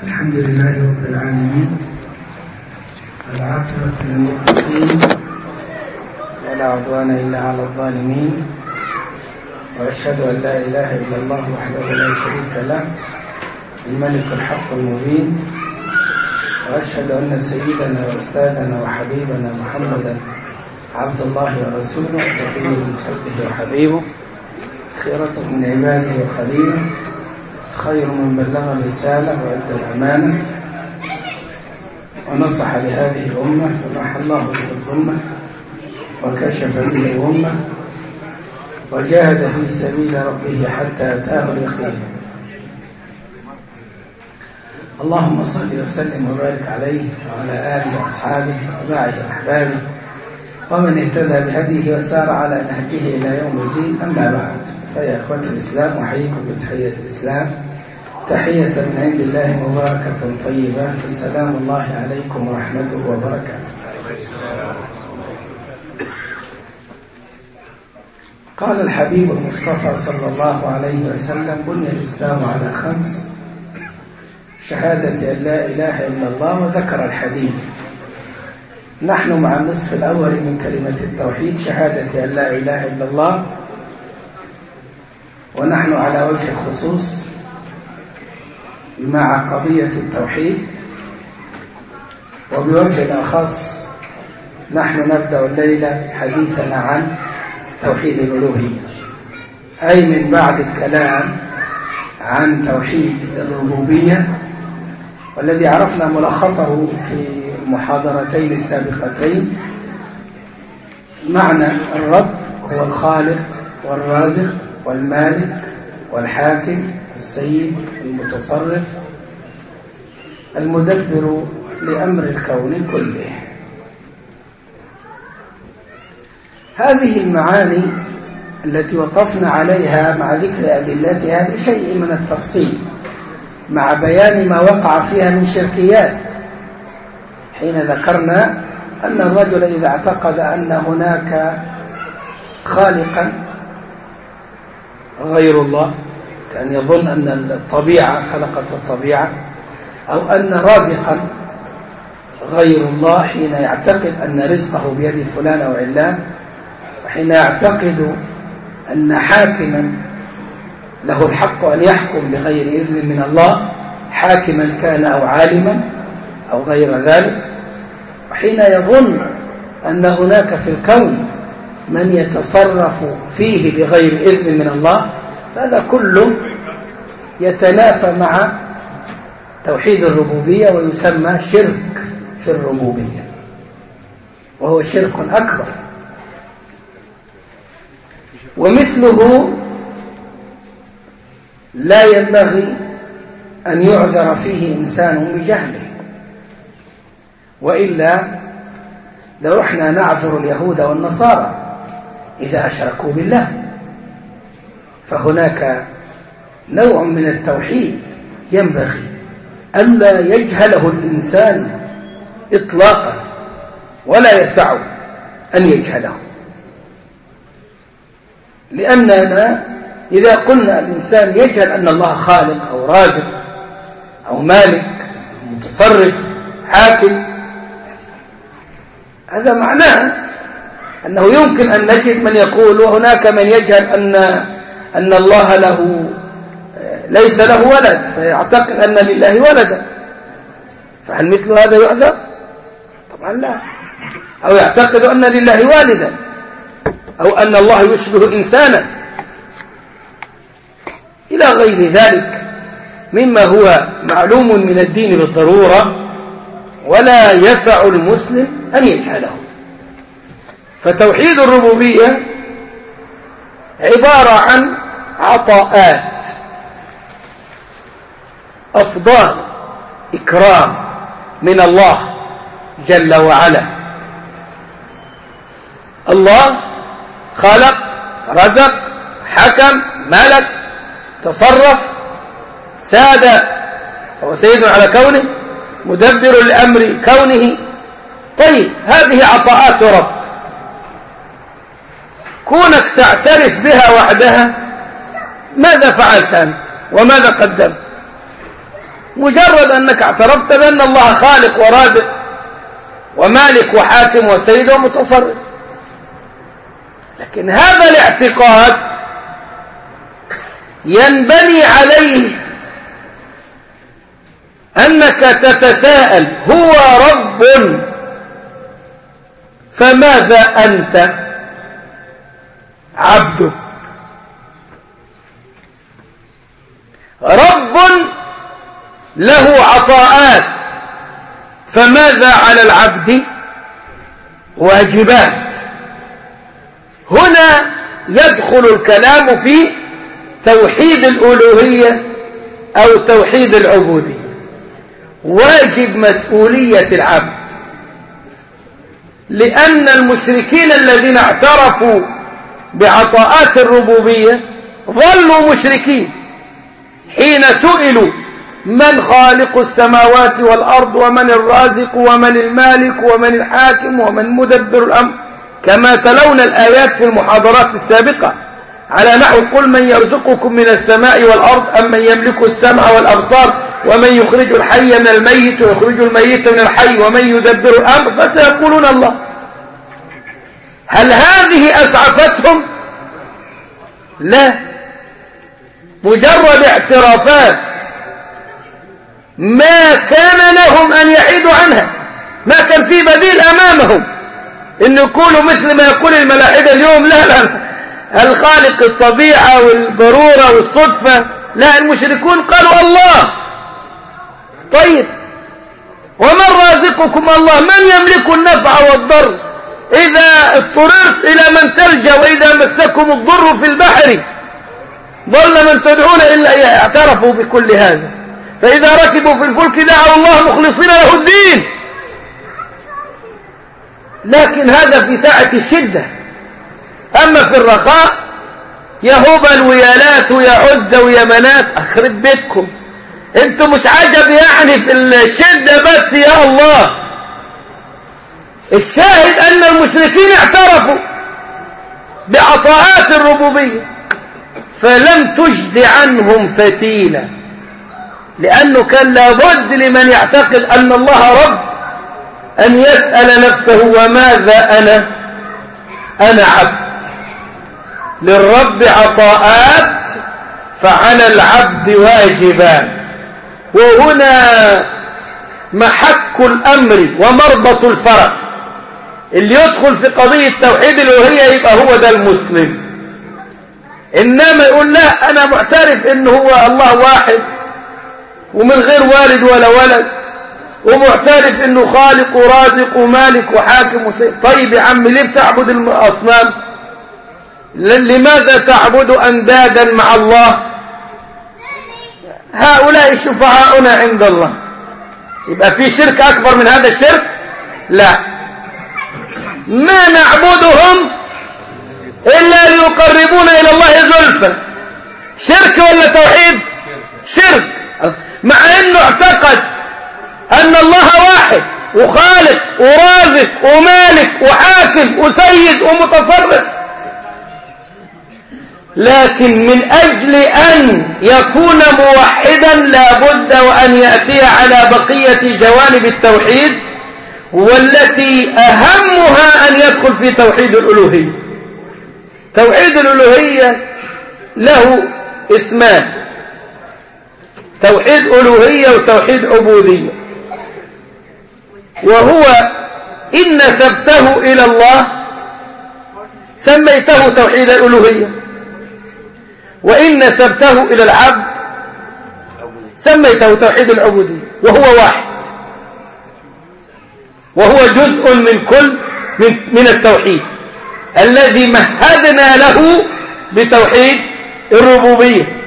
الحمد لله رب العالمين العاقبة للمتقين ولا عدوان إلا على الظالمين وأشهد أن لا إله إلا الله وحده لا شريك له الملك الحق المبين وأشهد أن سيدنا وأستاذنا وحبيبنا محمدا عبد الله ورسوله وصفيه من خلقه وحبيبه خيرة من عباده وخليله خير من بلغ الرسالة وأدى الأمانة ونصح لهذه الأمة فمحى الله به الظلمة وكشف به الغمة وجاهد في سبيل ربه حتى أتاه اليقين اللهم صل وسلم وبارك عليه وعلى آله وأصحابه وأتباعه وأحبابه ومن اهتدى بهديه وسار على نهجه إلى يوم الدين أما بعد فيا إخوة الإسلام أحييكم بتحية الإسلام تحية من عند الله مباركة طيبة فالسلام الله عليكم ورحمته وبركاته قال الحبيب المصطفى صلى الله عليه وسلم بني الإسلام على خمس شهادة أن لا إله إلا الله وذكر الحديث نحن مع النصف الأول من كلمة التوحيد شهادة أن لا إله إلا الله ونحن على وجه الخصوص مع قضية التوحيد وبوجه الأخص نحن نبدأ الليلة حديثنا عن توحيد الألوهية أي من بعد الكلام عن توحيد الربوبية والذي عرفنا ملخصه في المحاضرتين السابقتين معنى الرب هو الخالق والرازق والمالك والحاكم السيد المتصرف المدبر لأمر الكون كله هذه المعاني التي وقفنا عليها مع ذكر أدلتها بشيء من التفصيل مع بيان ما وقع فيها من شركيات حين ذكرنا أن الرجل إذا اعتقد أن هناك خالقا غير الله كان يظن أن الطبيعة خلقت الطبيعة أو أن رازقا غير الله حين يعتقد أن رزقه بيد فلان أو علان وحين يعتقد أن حاكما له الحق أن يحكم بغير إذن من الله حاكما كان أو عالما أو غير ذلك وحين يظن أن هناك في الكون من يتصرف فيه بغير إذن من الله فهذا كله يتنافى مع توحيد الربوبية ويسمى شرك في الربوبية وهو شرك أكبر ومثله لا ينبغي أن يعذر فيه إنسان بجهله وإلا لرحنا نعذر اليهود والنصارى إذا أشركوا بالله فهناك نوع من التوحيد ينبغي ألا يجهله الإنسان إطلاقا ولا يسع أن يجهله لأننا إذا قلنا الإنسان يجهل أن الله خالق أو رازق أو مالك أو متصرف حاكم هذا معناه أنه يمكن أن نجد من يقول وهناك من يجهل أن أن الله له ليس له ولد فيعتقد أن لله ولدا فهل مثل هذا يعذر طبعا لا أو يعتقد أن لله والدا أو أن الله يشبه إنسانا إلى غير ذلك مما هو معلوم من الدين بالضرورة ولا يسع المسلم أن يجهله فتوحيد الربوبية عبارة عن عطاءات أفضال إكرام من الله جل وعلا الله خلق رزق حكم ملك تصرف ساد هو سيد على كونه مدبر لأمر كونه طيب هذه عطاءات رب كونك تعترف بها وحدها ماذا فعلت أنت وماذا قدمت مجرد أنك اعترفت بأن الله خالق ورازق ومالك وحاكم وسيد ومتصرف لكن هذا الاعتقاد ينبني عليه أنك تتساءل هو رب فماذا أنت عبد رب له عطاءات فماذا على العبد واجبات هنا يدخل الكلام في توحيد الألوهية أو توحيد العبودية واجب مسؤولية العبد لأن المشركين الذين اعترفوا بعطاءات الربوبية ظلوا مشركين حين سئلوا من خالق السماوات والأرض ومن الرازق ومن المالك ومن الحاكم ومن مدبر الأمر كما تلون الآيات في المحاضرات السابقة على نحو قل من يرزقكم من السماء والأرض أم من يملك السمع والأبصار ومن يخرج الحي من الميت ويخرج الميت من الحي ومن يدبر الأمر فسيقولون الله هل هذه أسعفتهم لا مجرد اعترافات ما كان لهم أن يحيدوا عنها ما كان في بديل أمامهم إن يقولوا مثل ما يقول الملاحدة اليوم لا لا الخالق الطبيعة والضرورة والصدفة لا المشركون قالوا الله طيب ومن رازقكم الله من يملك النفع والضر إذا اضطررت إلى من تلجأ وإذا مسكم الضر في البحر ظل من تدعون إلا اعترفوا بكل هذا فإذا ركبوا في الفلك دعوا الله مخلصين له الدين لكن هذا في ساعة الشدة أما في الرخاء يا هبل ويا لات ويا عزة ويا منات أخرب بيتكم انتم مش عجب يعني في الشدة بس يا الله الشاهد أن المشركين اعترفوا بعطاءات الربوبية فلم تجد عنهم فتيلة لأنه كان لابد لمن يعتقد أن الله رب أن يسأل نفسه وماذا أنا أنا عبد للرب عطاءات فعلى العبد واجبات وهنا محك الأمر ومربط الفرس اللي يدخل في قضية توحيد الألوهية يبقى هو ده المسلم إنما يقول لا أنا معترف إن هو الله واحد ومن غير والد ولا ولد ومعترف إنه خالق ورازق ومالك وحاكم وسيد طيب يا عم ليه بتعبد الأصنام لماذا تعبد أندادا مع الله هؤلاء شفعاؤنا عند الله يبقى في شرك أكبر من هذا الشرك لا ما نعبدهم إلا ليقربونا إلى الله زلفى شرك ولا توحيد شرك مع أنه اعتقد أن الله واحد وخالق ورازق ومالك وحاكم وسيد ومتصرف لكن من أجل أن يكون موحدا لابد وأن يأتي على بقية جوانب التوحيد والتي أهمها أن يدخل في توحيد الألوهية توحيد الألوهية له اسمان توحيد ألوهية وتوحيد عبودية وهو إن نسبته إلى الله سميته توحيد الألوهية وإن نسبته إلى العبد سميته توحيد العبودية وهو واحد وهو جزء من كل من, من التوحيد الذي مهدنا له بتوحيد الربوبية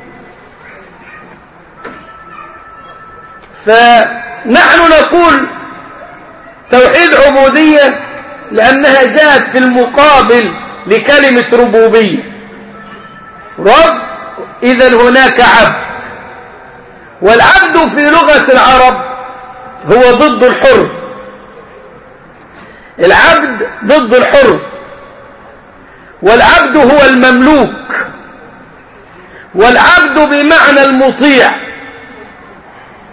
فنحن نقول توحيد عبودية لأنها جاءت في المقابل لكلمة ربوبية رب إذا هناك عبد والعبد في لغة العرب هو ضد الحر العبد ضد الحر والعبد هو المملوك والعبد بمعنى المطيع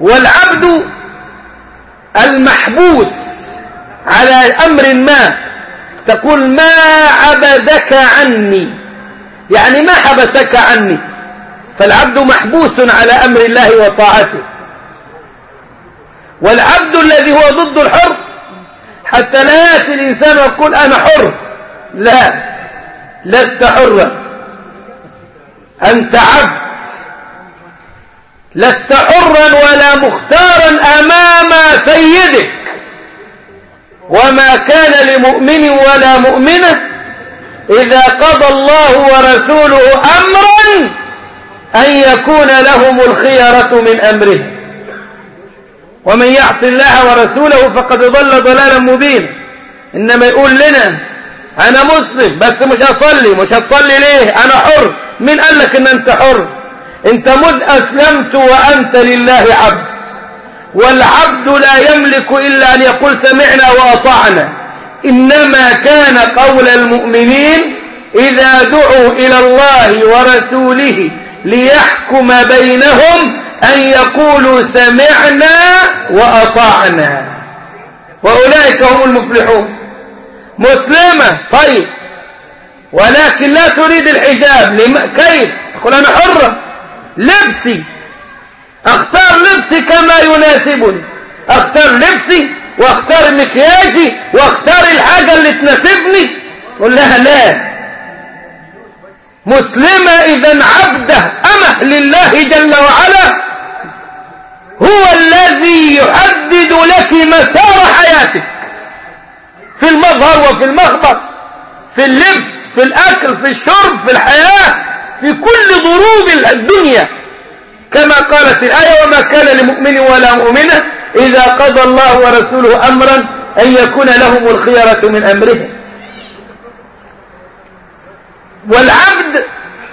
والعبد المحبوس على أمر ما تقول ما عبدك عني يعني ما حبسك عني فالعبد محبوس على أمر الله وطاعته والعبد الذي هو ضد الحر حتى لا يأتي الإنسان ويقول أنا حر لا لست حرا أنت عبد لست حرا ولا مختارا أمام سيدك وما كان لمؤمن ولا مؤمنة إذا قضى الله ورسوله أمرا أن يكون لهم الخيرة من أمره ومن يعص الله ورسوله فقد ضل ضلالا مبينا إنما يقول لنا أنا مسلم بس مش أصلي مش هتصلي ليه أنا حر مين قال لك إن أنت حر أنت مذ أسلمت وأنت لله عبد والعبد لا يملك إلا أن يقول سمعنا وأطعنا إنما كان قول المؤمنين إذا دعوا إلى الله ورسوله ليحكم بينهم أن يقولوا سمعنا وأطعنا وأولئك هم المفلحون مسلمة طيب ولكن لا تريد الحجاب لم... كيف تقول أنا حرة لبسي اختار لبسي كما يناسبني اختار لبسي واختار مكياجي واختار الحاجة اللي تناسبني قل لها لا مسلمة إذا عبده أمه لله جل وعلا هو الذي يحدد لك مسار حياتك في المظهر وفي المخبر في اللبس في الأكل في الشرب في الحياة في كل ضروب الدنيا كما قالت الآية وما كان لمؤمن ولا مؤمنة إذا قضى الله ورسوله أمرا أن يكون لهم الخيرة من أمره والعبد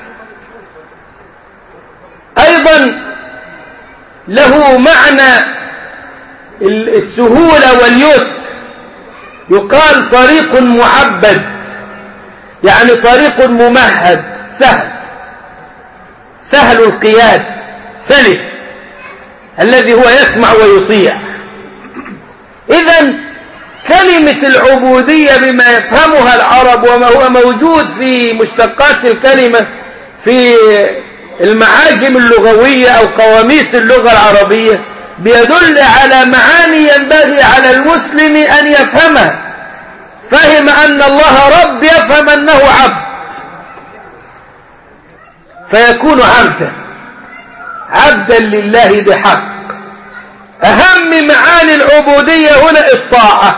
أيضا له معنى السهولة واليسر يقال طريق معبد يعني طريق ممهد سهل سهل القياد سلس الذي هو يسمع ويطيع إذا كلمة العبودية بما يفهمها العرب وما هو موجود في مشتقات الكلمة في المعاجم اللغوية أو قواميس اللغة العربية بيدل على معاني ينبغي على المسلم أن يفهمها فهم أن الله رب يفهم أنه عبد فيكون عبدا عبدا لله بحق أهم معاني العبودية هنا الطاعة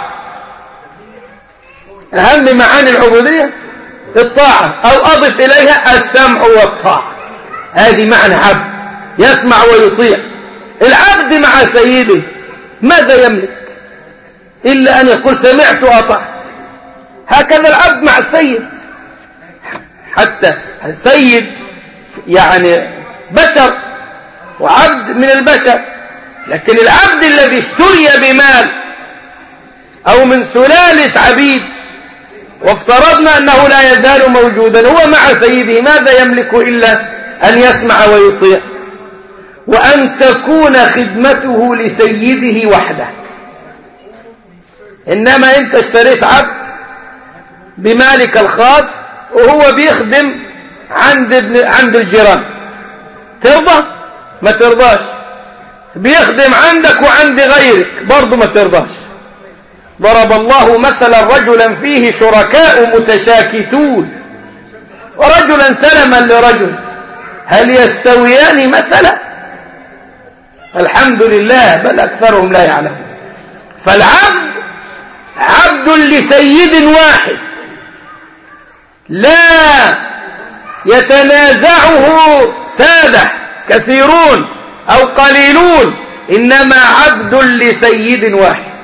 أهم معاني العبودية الطاعة أو أضف إليها السمع والطاعة هذه معنى عبد يسمع ويطيع العبد مع سيده ماذا يملك إلا أن يقول سمعت وأطعت هكذا العبد مع السيد حتى السيد يعني بشر وعبد من البشر لكن العبد الذي اشتري بمال أو من سلالة عبيد وافترضنا أنه لا يزال موجودا هو مع سيده ماذا يملك إلا أن يسمع ويطيع وأن تكون خدمته لسيده وحده إنما أنت اشتريت عبد بمالك الخاص وهو بيخدم عند ابن عند الجيران ترضى ما ترضاش بيخدم عندك وعند غيرك برضه ما ترضاش ضرب الله مثلا رجلا فيه شركاء متشاكسون ورجلا سلما لرجل هل يستويان مثلا الحمد لله بل أكثرهم لا يعلمون فالعبد عبد لسيد واحد لا يتنازعه سادة كثيرون أو قليلون إنما عبد لسيد واحد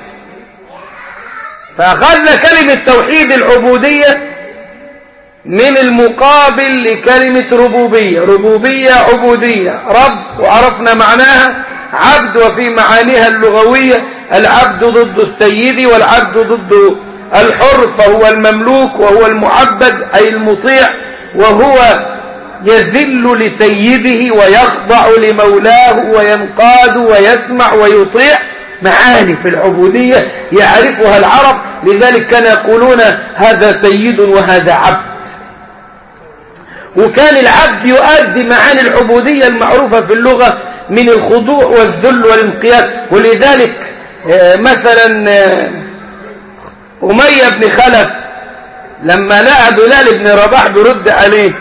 فأخذنا كلمة توحيد العبودية من المقابل لكلمة ربوبية ربوبية عبودية رب وعرفنا معناها عبد وفي معانيها اللغوية العبد ضد السيد والعبد ضد الحر فهو المملوك وهو المعبد أي المطيع وهو يذل لسيده ويخضع لمولاه وينقاد ويسمع ويطيع معاني في العبودية يعرفها العرب لذلك كانوا يقولون هذا سيد وهذا عبد وكان العبد يؤدي معاني العبودية المعروفة في اللغة من الخضوع والذل والانقياد ولذلك آه، مثلا آه، أمية بن خلف لما لقى بلال بن رباح برد عليه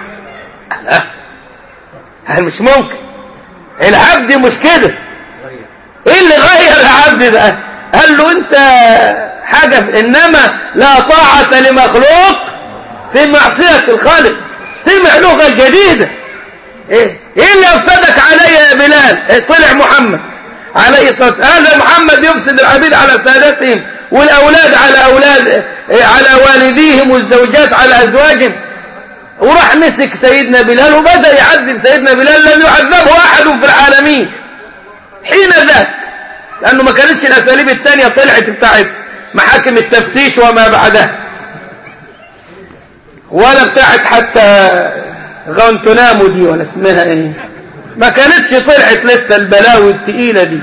لا مش ممكن العبد مش كده ايه اللي غير العبد ده قال له انت حاجة انما لا طاعة لمخلوق في معصية الخالق سمع لغة جديدة ايه ايه اللي افسدك علي يا بلال إيه طلع محمد عليه الصلاة والسلام هذا محمد يفسد العبيد على سادتهم والأولاد على أولاد إيه على والديهم والزوجات على أزواجهم وراح مسك سيدنا بلال وبدأ يعذب سيدنا بلال لم يعذبه أحد في العالمين حين ذاك لأنه ما كانتش الأساليب الثانية طلعت بتاعت محاكم التفتيش وما بعدها ولا بتاعت حتى غانتونامو دي ولا اسمها ايه ما كانتش طلعت لسه البلاوي التقيلة دي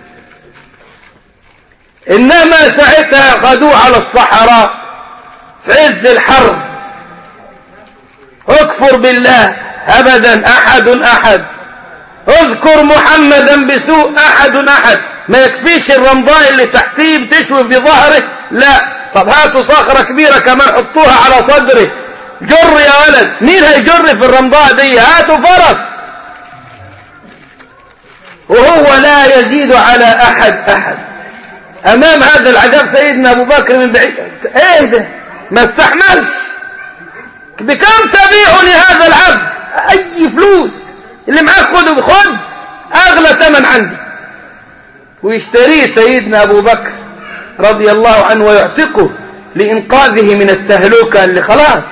إنما ساعتها خدوه على الصحراء في عز الحرب اكفر بالله أبدا أحد أحد اذكر محمدا بسوء أحد أحد ما يكفيش الرمضاء اللي تحتيه بتشوي في ظهره لا طب هاتوا صخرة كبيرة كمان حطوها على صدره جر يا ولد مين هيجر في الرمضاء دي هاتوا فرس وهو لا يزيد على أحد أحد أمام هذا العذاب سيدنا أبو بكر من بعيد إيه ده ما استحملش بكم تبيعني هذا العبد أي فلوس اللي معاك خده خد أغلى ثمن عندي ويشتريه سيدنا أبو بكر رضي الله عنه ويعتقه لإنقاذه من التهلكة اللي خلاص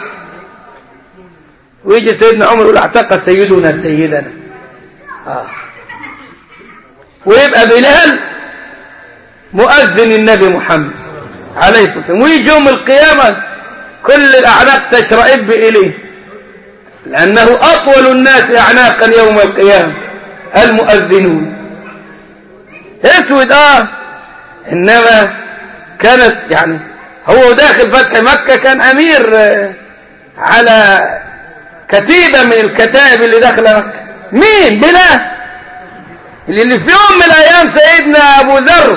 ويجي سيدنا عمر يقول اعتق سيدنا سيدنا آه. ويبقى بلال مؤذن النبي محمد عليه الصلاة والسلام ويجي يوم القيامة كل الأعناق تشرئب إليه لأنه أطول الناس أعناقا يوم القيامة المؤذنون اسود آه إنما كانت يعني هو داخل فتح مكة كان أمير على كتيبة من الكتائب اللي داخله مكة مين بلال اللي في يوم من الأيام سيدنا أبو ذر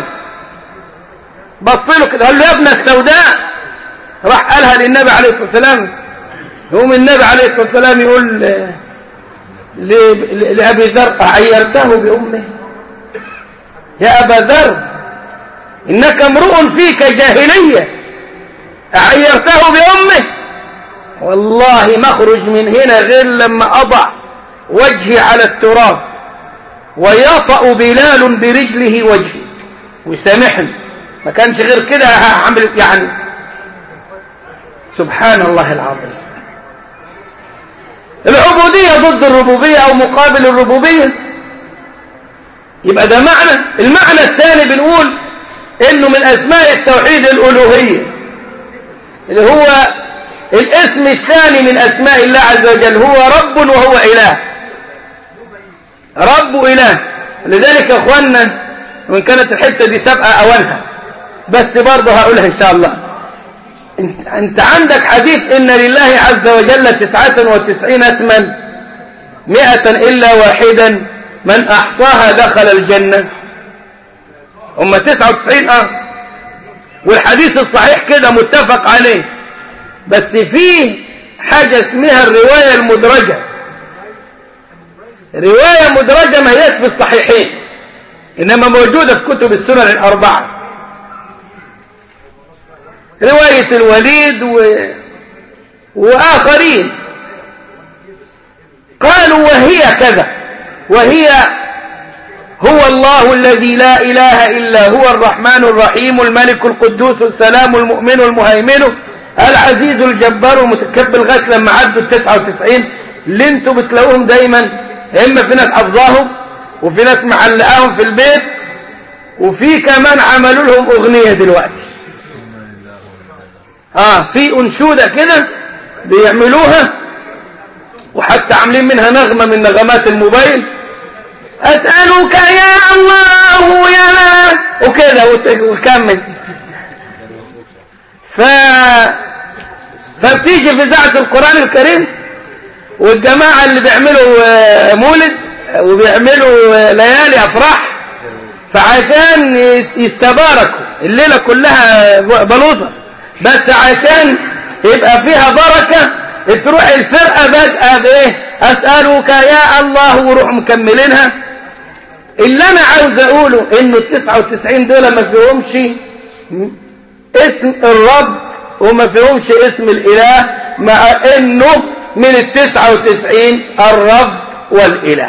بص له كده قال له يا ابن السوداء راح قالها للنبي عليه الصلاة والسلام يقوم النبي عليه الصلاة والسلام يقول لأبي ذر أعيرته بأمه يا أبا ذر إنك امرؤ فيك جاهلية أعيرته بأمه والله ما اخرج من هنا غير لما أضع وجهي على التراب ويطأ بلال برجله وجهي ويسامحني ما كانش غير كده هعمل يعني سبحان الله العظيم العبودية ضد الربوبية أو مقابل الربوبية يبقى ده معنى المعنى الثاني بنقول إنه من أسماء التوحيد الألوهية اللي هو الاسم الثاني من أسماء الله عز وجل هو رب وهو إله رب إله لذلك يا أخوانا وإن كانت الحتة دي سابقة أولها بس برضه هقولها إن شاء الله أنت عندك حديث إن لله عز وجل تسعة وتسعين اسما مئة إلا واحدا من أحصاها دخل الجنة هم تسعة وتسعين آه والحديث الصحيح كده متفق عليه بس فيه حاجة اسمها الرواية المدرجة رواية مدرجة ما هيش في الصحيحين إنما موجودة في كتب السنن الأربعة رواية الوليد و... وآخرين قالوا وهي كذا وهي هو الله الذي لا إله إلا هو الرحمن الرحيم الملك القدوس السلام المؤمن المهيمن العزيز الجبار المتكبر لغايه لما عدوا ال 99 اللي انتوا بتلاقوهم دايما اما في ناس حافظاهم وفي ناس معلقاهم في البيت وفي كمان عملوا لهم اغنيه دلوقتي اه في انشوده كده بيعملوها وحتى عاملين منها نغمة من نغمات الموبايل أسألك يا الله يا لا وكده وكمل ف... فبتيجي في إذاعة القرآن الكريم والجماعة اللي بيعملوا مولد وبيعملوا ليالي أفراح فعشان يستباركوا الليلة كلها بلوطة بس عشان يبقى فيها بركة تروح الفرقة بدأ بإيه أسألك يا الله وروح مكملينها اللي أنا عاوز أقوله إنه التسعة وتسعين دول ما فيهمش اسم الرب وما فيهمش اسم الإله مع إنه من التسعة وتسعين الرب والإله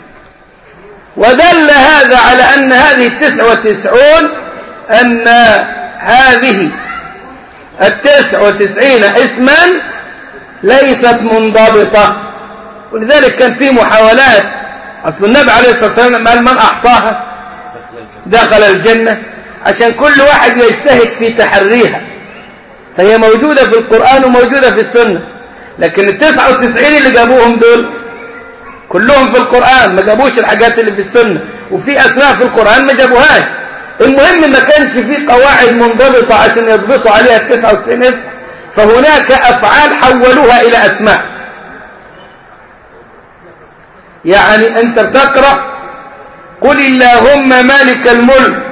ودل هذا على أن هذه التسعة وتسعون أن هذه التسع وتسعين اسما ليست منضبطة ولذلك كان في محاولات أصل النبي عليه الصلاة والسلام قال من أحصاها دخل الجنة عشان كل واحد يجتهد في تحريها فهي موجودة في القرآن وموجودة في السنة لكن التسعة وتسعين اللي جابوهم دول كلهم في القرآن ما جابوش الحاجات اللي في السنة وفي أسماء في القرآن ما جابوهاش المهم ما كانش في قواعد منضبطة عشان يضبطوا عليها التسعة وتسعين اسم فهناك أفعال حولوها إلى أسماء يعني أنت بتقرأ قل اللهم مالك الملك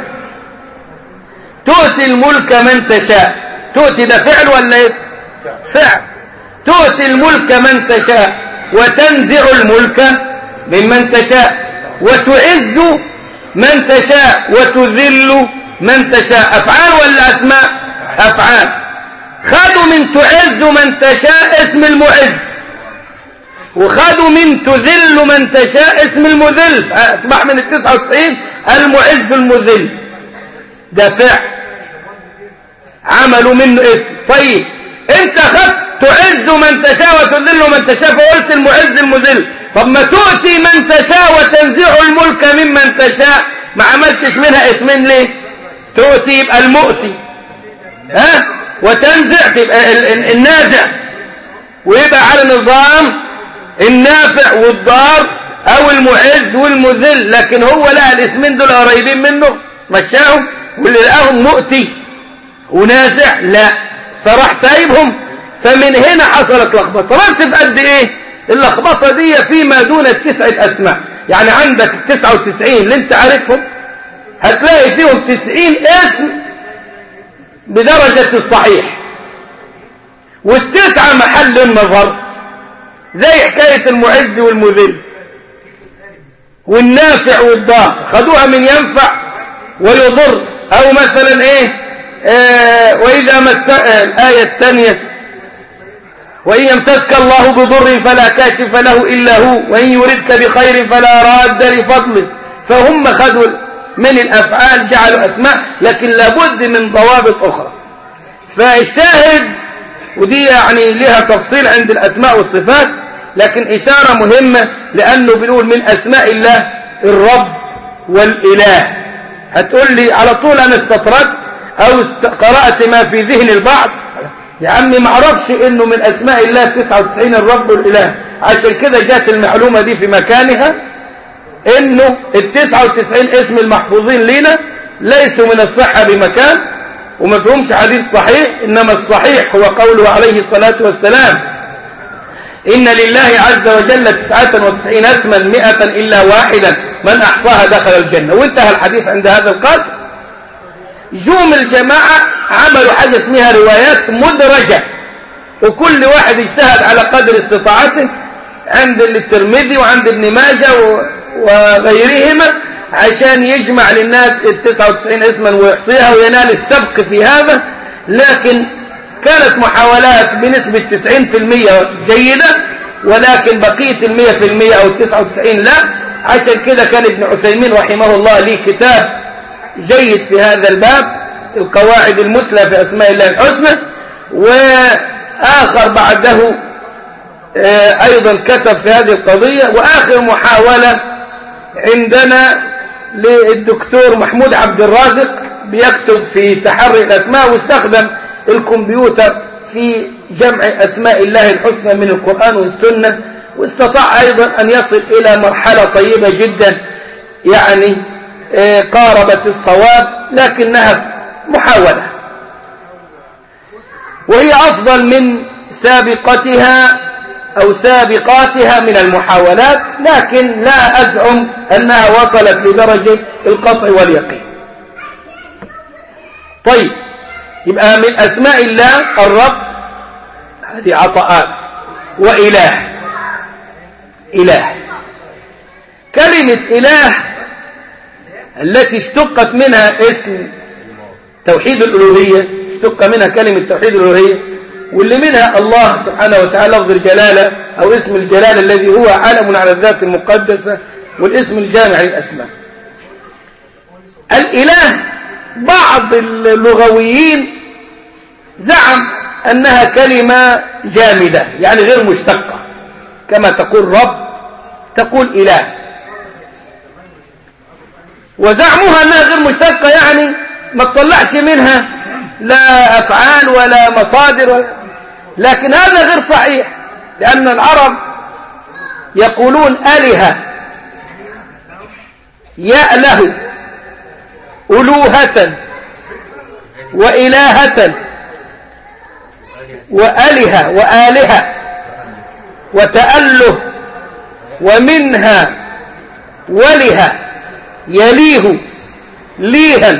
تؤتي الملك من تشاء تؤتي ده فعل ولا اسم فعل تؤتي الملك من تشاء وتنزع الملك ممن تشاء وتعز من تشاء وتذل من تشاء أفعال ولا أسماء أفعال خذوا من تعز من تشاء اسم المعز وخذوا من تذل من تشاء اسم المذل أصبح من التسعة وتسعين المعز المذل ده فعل عملوا منه اسم طيب انت خدت تعز من تشاء وتذل من تشاء فقلت المعز المذل طب ما تؤتي من تشاء وتنزع الملك ممن تشاء ما عملتش منها اسمين ليه تؤتي يبقى المؤتي ها وتنزع تبقى النازع ويبقى على نظام النافع والضار او المعز والمذل لكن هو لقى الاسمين دول قريبين منه مشاهم واللي لقاهم مؤتي ونازع لا فراح سايبهم فمن هنا حصلت لخبطه رتب قد ايه اللخبطه دي فيما دون التسعه اسماء يعني عندك التسعة وتسعين اللي انت عارفهم هتلاقي فيهم تسعين اسم بدرجة الصحيح والتسعة محل النظر زي حكاية المعز والمذل والنافع والضار خدوها من ينفع ويضر او مثلا ايه آه واذا مس آه الآية الثانية وإن يمسسك الله بضر فلا كاشف له إلا هو وإن يردك بخير فلا راد لفضله فهم خذوا من الأفعال جعلوا أسماء لكن لابد من ضوابط أخرى فالشاهد ودي يعني لها تفصيل عند الأسماء والصفات لكن إشارة مهمة لأنه بنقول من أسماء الله الرب والإله هتقول لي على طول أنا استطردت أو قرأت ما في ذهن البعض يا عمي ما اعرفش انه من اسماء الله 99 الرب والاله عشان كده جات المعلومه دي في مكانها انه ال 99 اسم المحفوظين لنا ليسوا من الصحه بمكان وما فيهمش حديث صحيح انما الصحيح هو قوله عليه الصلاه والسلام إن لله عز وجل تسعة وتسعين اسما مئة إلا واحدا من أحصاها دخل الجنة وانتهى الحديث عند هذا القدر جوم الجماعة عملوا حاجة اسمها روايات مدرجة وكل واحد اجتهد على قدر استطاعته عند الترمذي وعند ابن ماجه وغيرهما عشان يجمع للناس ال 99 اسما ويحصيها وينال السبق في هذا لكن كانت محاولات بنسبة 90% جيدة ولكن بقية المية في المية أو التسعة وتسعين لا عشان كده كان ابن عثيمين رحمه الله ليه كتاب جيد في هذا الباب القواعد المثلى في أسماء الله الحسنى وآخر بعده أيضا كتب في هذه القضية وآخر محاولة عندنا للدكتور محمود عبد الرازق بيكتب في تحري الأسماء واستخدم الكمبيوتر في جمع أسماء الله الحسنى من القرآن والسنة واستطاع أيضا أن يصل إلى مرحلة طيبة جدا يعني قاربت الصواب لكنها محاولة وهي أفضل من سابقتها أو سابقاتها من المحاولات لكن لا أزعم أنها وصلت لدرجة القطع واليقين طيب يبقى من أسماء الله الرب هذه عطاءات وإله إله كلمة إله التي اشتقت منها اسم توحيد الألوهية اشتق منها كلمة توحيد الألوهية واللي منها الله سبحانه وتعالى لفظ الجلالة أو اسم الجلالة الذي هو علم على الذات المقدسة والاسم الجامع للأسماء الإله بعض اللغويين زعم أنها كلمة جامدة يعني غير مشتقة كما تقول رب تقول إله وزعمها أنها غير مشتقة يعني ما تطلعش منها لا أفعال ولا مصادر ولا لكن هذا غير صحيح لأن العرب يقولون أله يأله ألوهة وإلهة وأله وآلهة وتأله ومنها وله يليه ليها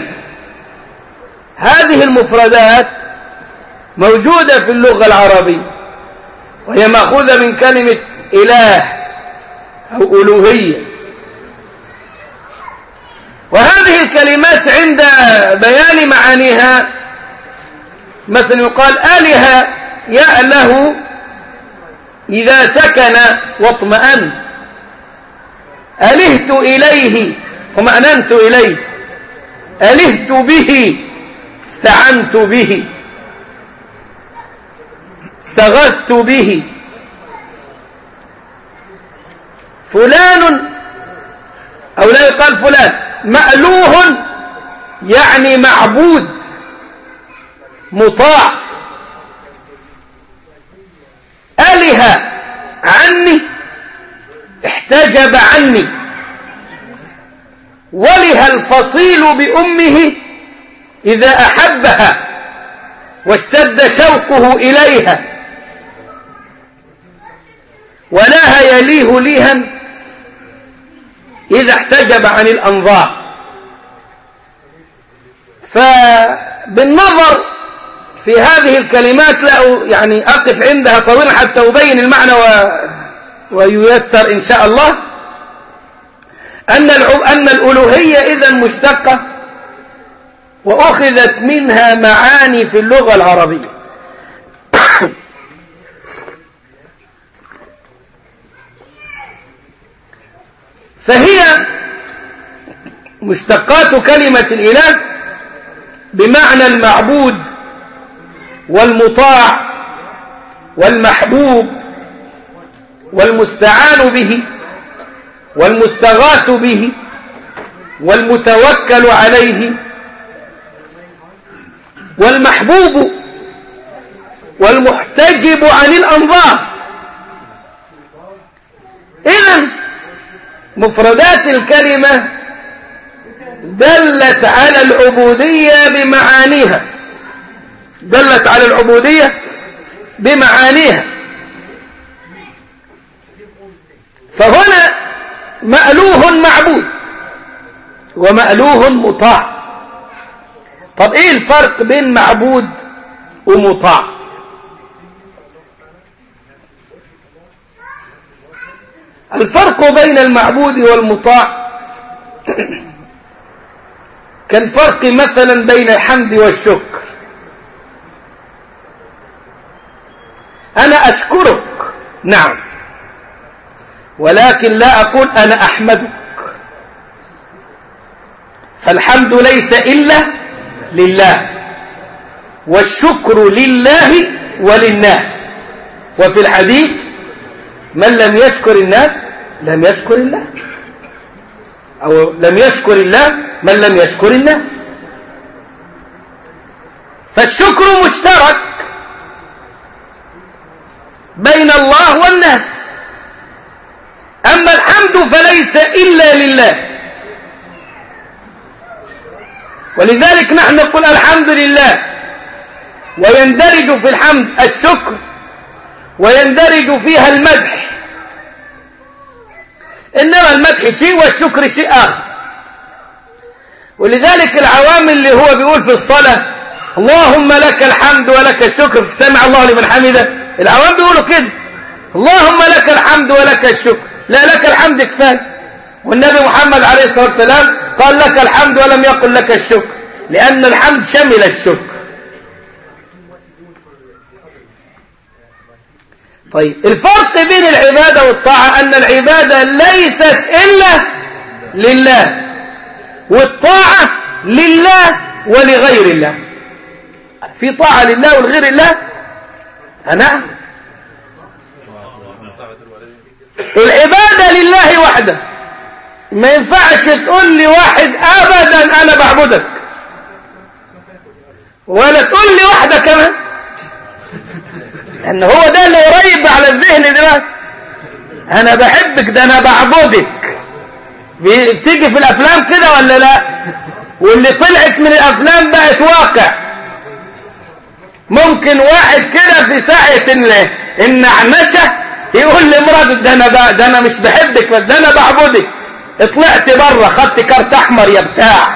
هذه المفردات موجودة في اللغة العربية وهي مأخوذة من كلمة إله أو ألوهية وهذه الكلمات عند بيان معانيها مثلا يقال آلهة يأله إذا سكن واطمأن ألهت إليه طمأننت إليه ألهت به استعنت به استغثت به فلان أو لا يقال فلان مألوه يعني معبود مطاع أله عني احتجب عني وله الفصيل بأمه إذا أحبها واشتد شوقه إليها ولها يليه ليها إذا احتجب عن الأنظار فبالنظر في هذه الكلمات لا يعني أقف عندها طويلا حتى أبين المعنى و... وييسر إن شاء الله أن أن الألوهية إذا مشتقة وأخذت منها معاني في اللغة العربية فهي مشتقات كلمة الإله بمعنى المعبود والمطاع والمحبوب والمستعان به والمستغاث به والمتوكل عليه والمحبوب والمحتجب عن الأنظار إذن مفردات الكلمة دلت على العبودية بمعانيها دلت على العبودية بمعانيها فهنا مألوه معبود ومألوه مطاع طب ايه الفرق بين معبود ومطاع الفرق بين المعبود والمطاع كالفرق مثلا بين الحمد والشكر أنا أشكرك نعم ولكن لا أقول أنا أحمدك فالحمد ليس إلا لله والشكر لله وللناس وفي الحديث من لم يشكر الناس لم يشكر الله أو لم يشكر الله من لم يشكر الناس فالشكر مشترك بين الله والناس أما الحمد فليس إلا لله ولذلك نحن نقول الحمد لله ويندرج في الحمد الشكر ويندرج فيها المدح إنما المدح شيء والشكر شيء آخر ولذلك العوام اللي هو بيقول في الصلاة اللهم لك الحمد ولك الشكر سمع الله لمن حمده العوام بيقولوا كده اللهم لك الحمد ولك الشكر لا لك الحمد كفاية والنبي محمد عليه الصلاة والسلام قال لك الحمد ولم يقل لك الشكر لأن الحمد شمل الشكر طيب الفرق بين العبادة والطاعة أن العبادة ليست إلا لله والطاعة لله ولغير الله في طاعة لله ولغير الله نعم العبادة لله وحده ما ينفعش تقول لي واحد أبدا أنا بعبدك ولا تقول لي واحدة كمان لأن هو ده اللي قريب على الذهن دلوقتي أنا بحبك ده أنا بعبدك بتيجي في الأفلام كده ولا لا واللي طلعت من الأفلام بقت واقع ممكن واحد كده في ساعة النعنشة يقول لمراته ده انا بقى ده انا مش بحبك بس ده انا بعبدك طلعت بره خدت كارت احمر يا بتاع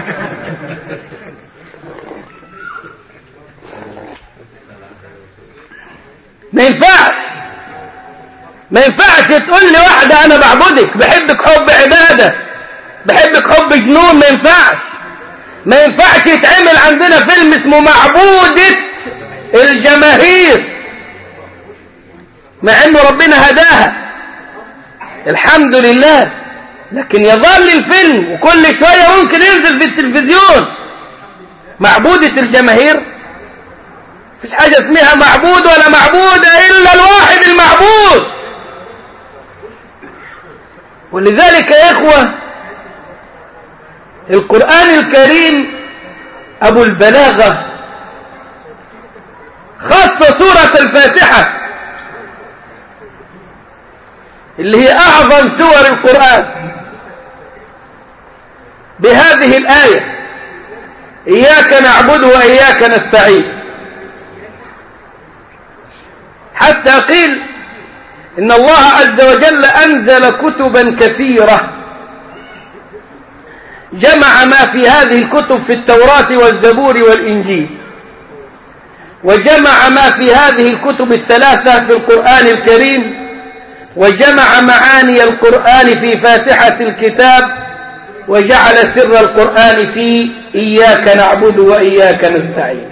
ما ينفعش ما ينفعش تقول لي واحدة انا بعبدك بحبك حب عبادة بحبك حب جنون ما ينفعش ما ينفعش يتعمل عندنا فيلم اسمه معبودة الجماهير مع انه ربنا هداها الحمد لله لكن يظل الفيلم وكل شوية ممكن ينزل في التلفزيون معبودة الجماهير فيش حاجة اسمها معبود ولا معبودة إلا الواحد المعبود ولذلك يا إخوة القرآن الكريم أبو البلاغة خص سورة الفاتحة اللي هي أعظم سور القرآن بهذه الآية إياك نعبد وإياك نستعين حتى قيل إن الله عز وجل أنزل كتبا كثيرة جمع ما في هذه الكتب في التوراة والزبور والإنجيل وجمع ما في هذه الكتب الثلاثة في القرآن الكريم وجمع معاني القرآن في فاتحة الكتاب وجعل سر القرآن في إياك نعبد وإياك نستعين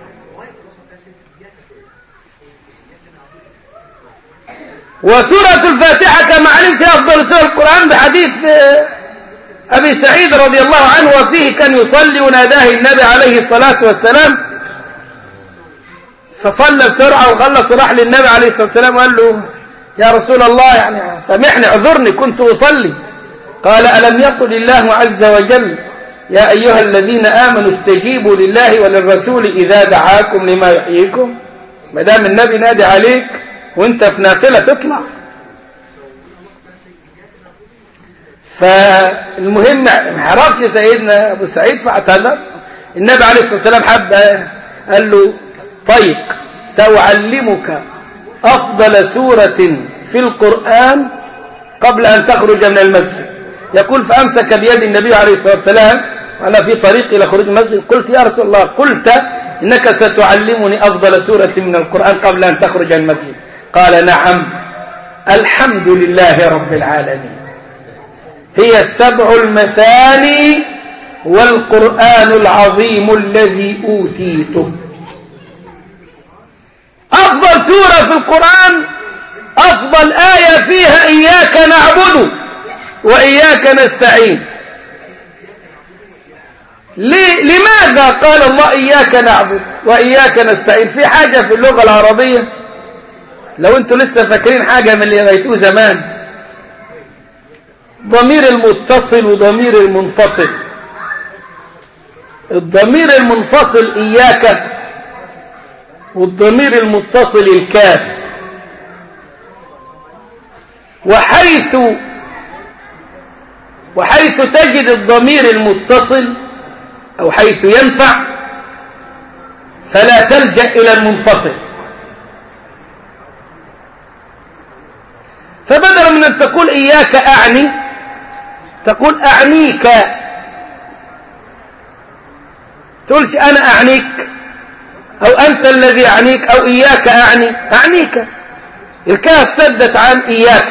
وسورة الفاتحة كما علمت أفضل سورة القرآن بحديث أبي سعيد رضي الله عنه وفيه كان يصلي وناداه النبي عليه الصلاة والسلام فصلى بسرعة وخلص وراح للنبي عليه الصلاة والسلام وقال له يا رسول الله يعني سامحني اعذرني كنت أصلي قال ألم يقل الله عز وجل يا أيها الذين آمنوا استجيبوا لله وللرسول إذا دعاكم لما يحييكم ما دام النبي نادي عليك وانت في نافلة تطلع فالمهم ما عرفش سيدنا أبو سعيد فاعتذر النبي عليه الصلاة والسلام حب قال له طيق سأعلمك أفضل سورة في القرآن قبل أن تخرج من المسجد يقول فأمسك بيد النبي عليه الصلاة والسلام وأنا في طريق إلى خروج المسجد قلت يا رسول الله قلت إنك ستعلمني أفضل سورة من القرآن قبل أن تخرج من المسجد قال نعم الحمد لله رب العالمين هي السبع المثاني والقرآن العظيم الذي أوتيته أفضل سورة في القرآن أفضل آية فيها إياك نعبد وإياك نستعين لماذا قال الله إياك نعبد وإياك نستعين في حاجة في اللغة العربية لو أنتوا لسه فاكرين حاجة من اللي رأيتوه زمان ضمير المتصل وضمير المنفصل الضمير المنفصل إياك والضمير المتصل الكاف وحيث وحيث تجد الضمير المتصل أو حيث ينفع فلا تلجأ إلى المنفصل فبدلا من أن تقول إياك أعني تقول أعنيك تقولش أنا أعنيك أو أنت الذي أعنيك أو إياك أعني أعنيك الكاف سدت عن إياك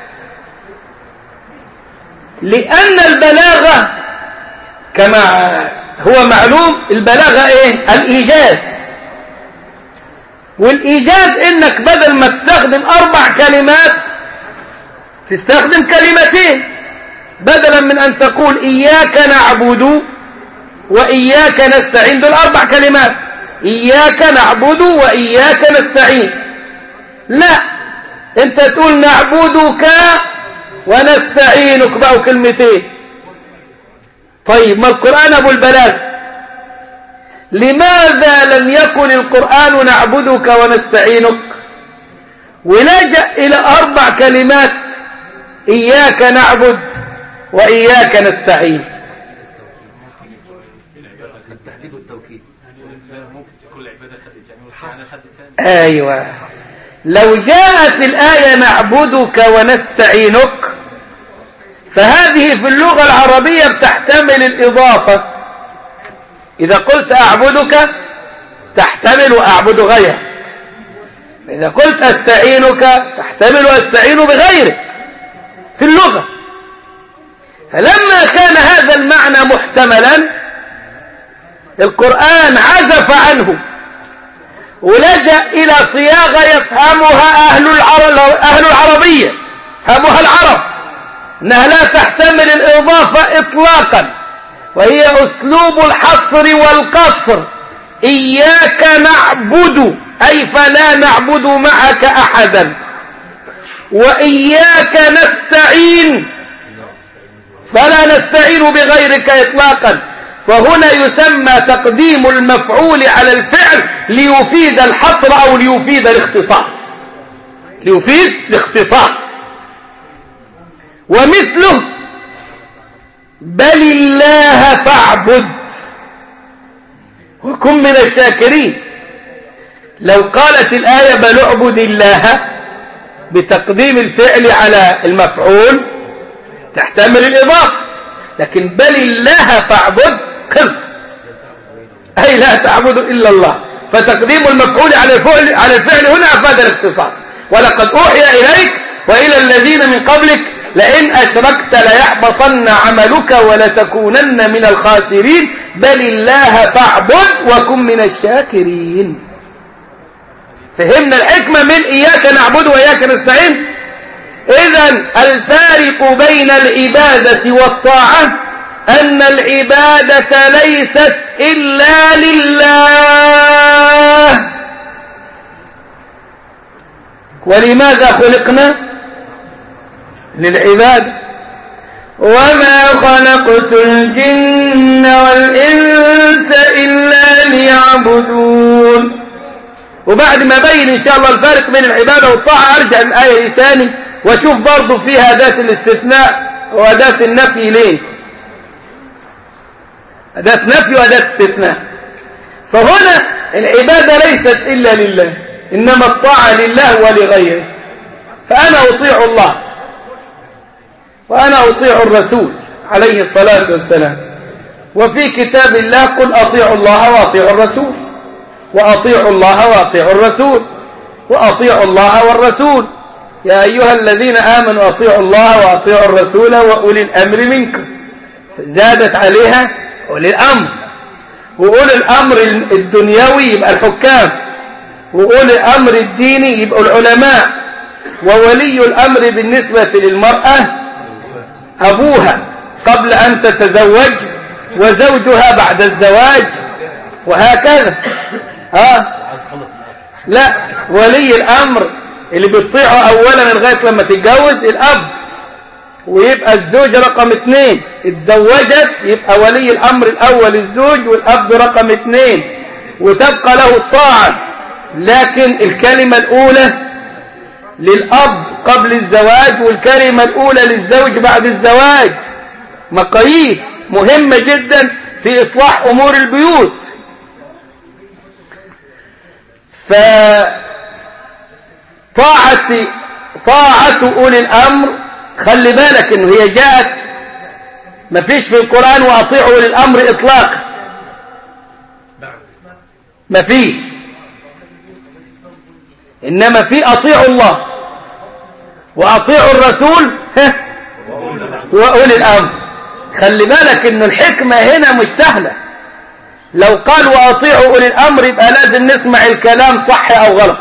لأن البلاغة كما هو معلوم البلاغة إيه الإيجاز والإيجاز إنك بدل ما تستخدم أربع كلمات تستخدم كلمتين بدلا من أن تقول إياك نعبد وإياك نستعين دول أربع كلمات إياك نعبد وإياك نستعين لا أنت تقول نعبدك ونستعينك بقوا كلمتين طيب ما القرآن أبو البلاغ لماذا لم يكن القرآن نعبدك ونستعينك ولجأ إلى أربع كلمات إياك نعبد وإياك نستعين التهديد والتوكيد ممكن تكون العبادة أيوة لو جاءت الآية نعبدك ونستعينك فهذه في اللغة العربية بتحتمل الإضافة إذا قلت أعبدك تحتمل أعبد غيرك إذا قلت أستعينك تحتمل أستعين بغيرك في اللغة فلما كان هذا المعنى محتملا القرآن عزف عنه ولجأ إلى صياغة يفهمها أهل, العرب أهل العربية يفهمها العرب أنها لا تحتمل الإضافة إطلاقا وهي أسلوب الحصر والقصر إياك نعبد أي فلا نعبد معك أحدا وإياك نستعين فلا نستعين بغيرك إطلاقا فهنا يسمى تقديم المفعول على الفعل ليفيد الحصر أو ليفيد الاختصاص ليفيد الاختصاص ومثله بل الله فاعبد وكن من الشاكرين لو قالت الآية بل اعبد الله بتقديم الفعل على المفعول تحتمل الإضافة لكن بل الله فاعبد خلصت أي لا تعبد إلا الله فتقديم المفعول على الفعل, على الفعل هنا أفاد الاختصاص ولقد أوحي إليك وإلى الذين من قبلك لئن أشركت ليحبطن عملك ولتكونن من الخاسرين بل الله فاعبد وكن من الشاكرين فهمنا الحكمة من إياك نعبد وإياك نستعين إذا الفارق بين العبادة والطاعة أن العبادة ليست إلا لله ولماذا خلقنا للعبادة وما خلقت الجن والإنس إلا ليعبدون وبعد ما بين إن شاء الله الفارق بين العبادة والطاعة أرجع الآية دي تاني واشوف برضه فيها أداة الاستثناء وأداة النفي ليه أداة نفي وأداة استثناء فهنا العبادة ليست إلا لله إنما الطاعة لله ولغيره فأنا أطيع الله وأنا أطيع الرسول عليه الصلاة والسلام وفي كتاب الله قل أطيعوا الله وأطيعوا الرسول وأطيعوا الله وأطيعوا الرسول وأطيعوا الله والرسول يا أيها الذين آمنوا أطيعوا الله وأطيعوا الرسول وأولي الأمر منكم زادت عليها أولي الأمر وأولي الأمر الدنيوي يبقى الحكام وأولي الأمر الديني يبقى العلماء وولي الأمر بالنسبة للمرأة أبوها قبل أن تتزوج وزوجها بعد الزواج وهكذا ها لا ولي الأمر اللي بتطيعه أولا لغاية لما تتجوز الأب ويبقى الزوج رقم اثنين اتزوجت يبقى ولي الأمر الأول الزوج والأب رقم اثنين وتبقى له الطاعة لكن الكلمة الأولى للأب قبل الزواج والكلمة الأولى للزوج بعد الزواج مقاييس مهمة جدا في إصلاح أمور البيوت فطاعة طاعة أولي الأمر خلي بالك إنه هي جاءت ما فيش في القرآن وأطيعوا أولي الأمر إطلاقا ما فيش إنما في أطيعوا الله وأطيعوا الرسول وأولي الأمر خلي بالك إنه الحكمة هنا مش سهلة لو قال وأطيعوا أولي الأمر يبقى لازم نسمع الكلام صح أو غلط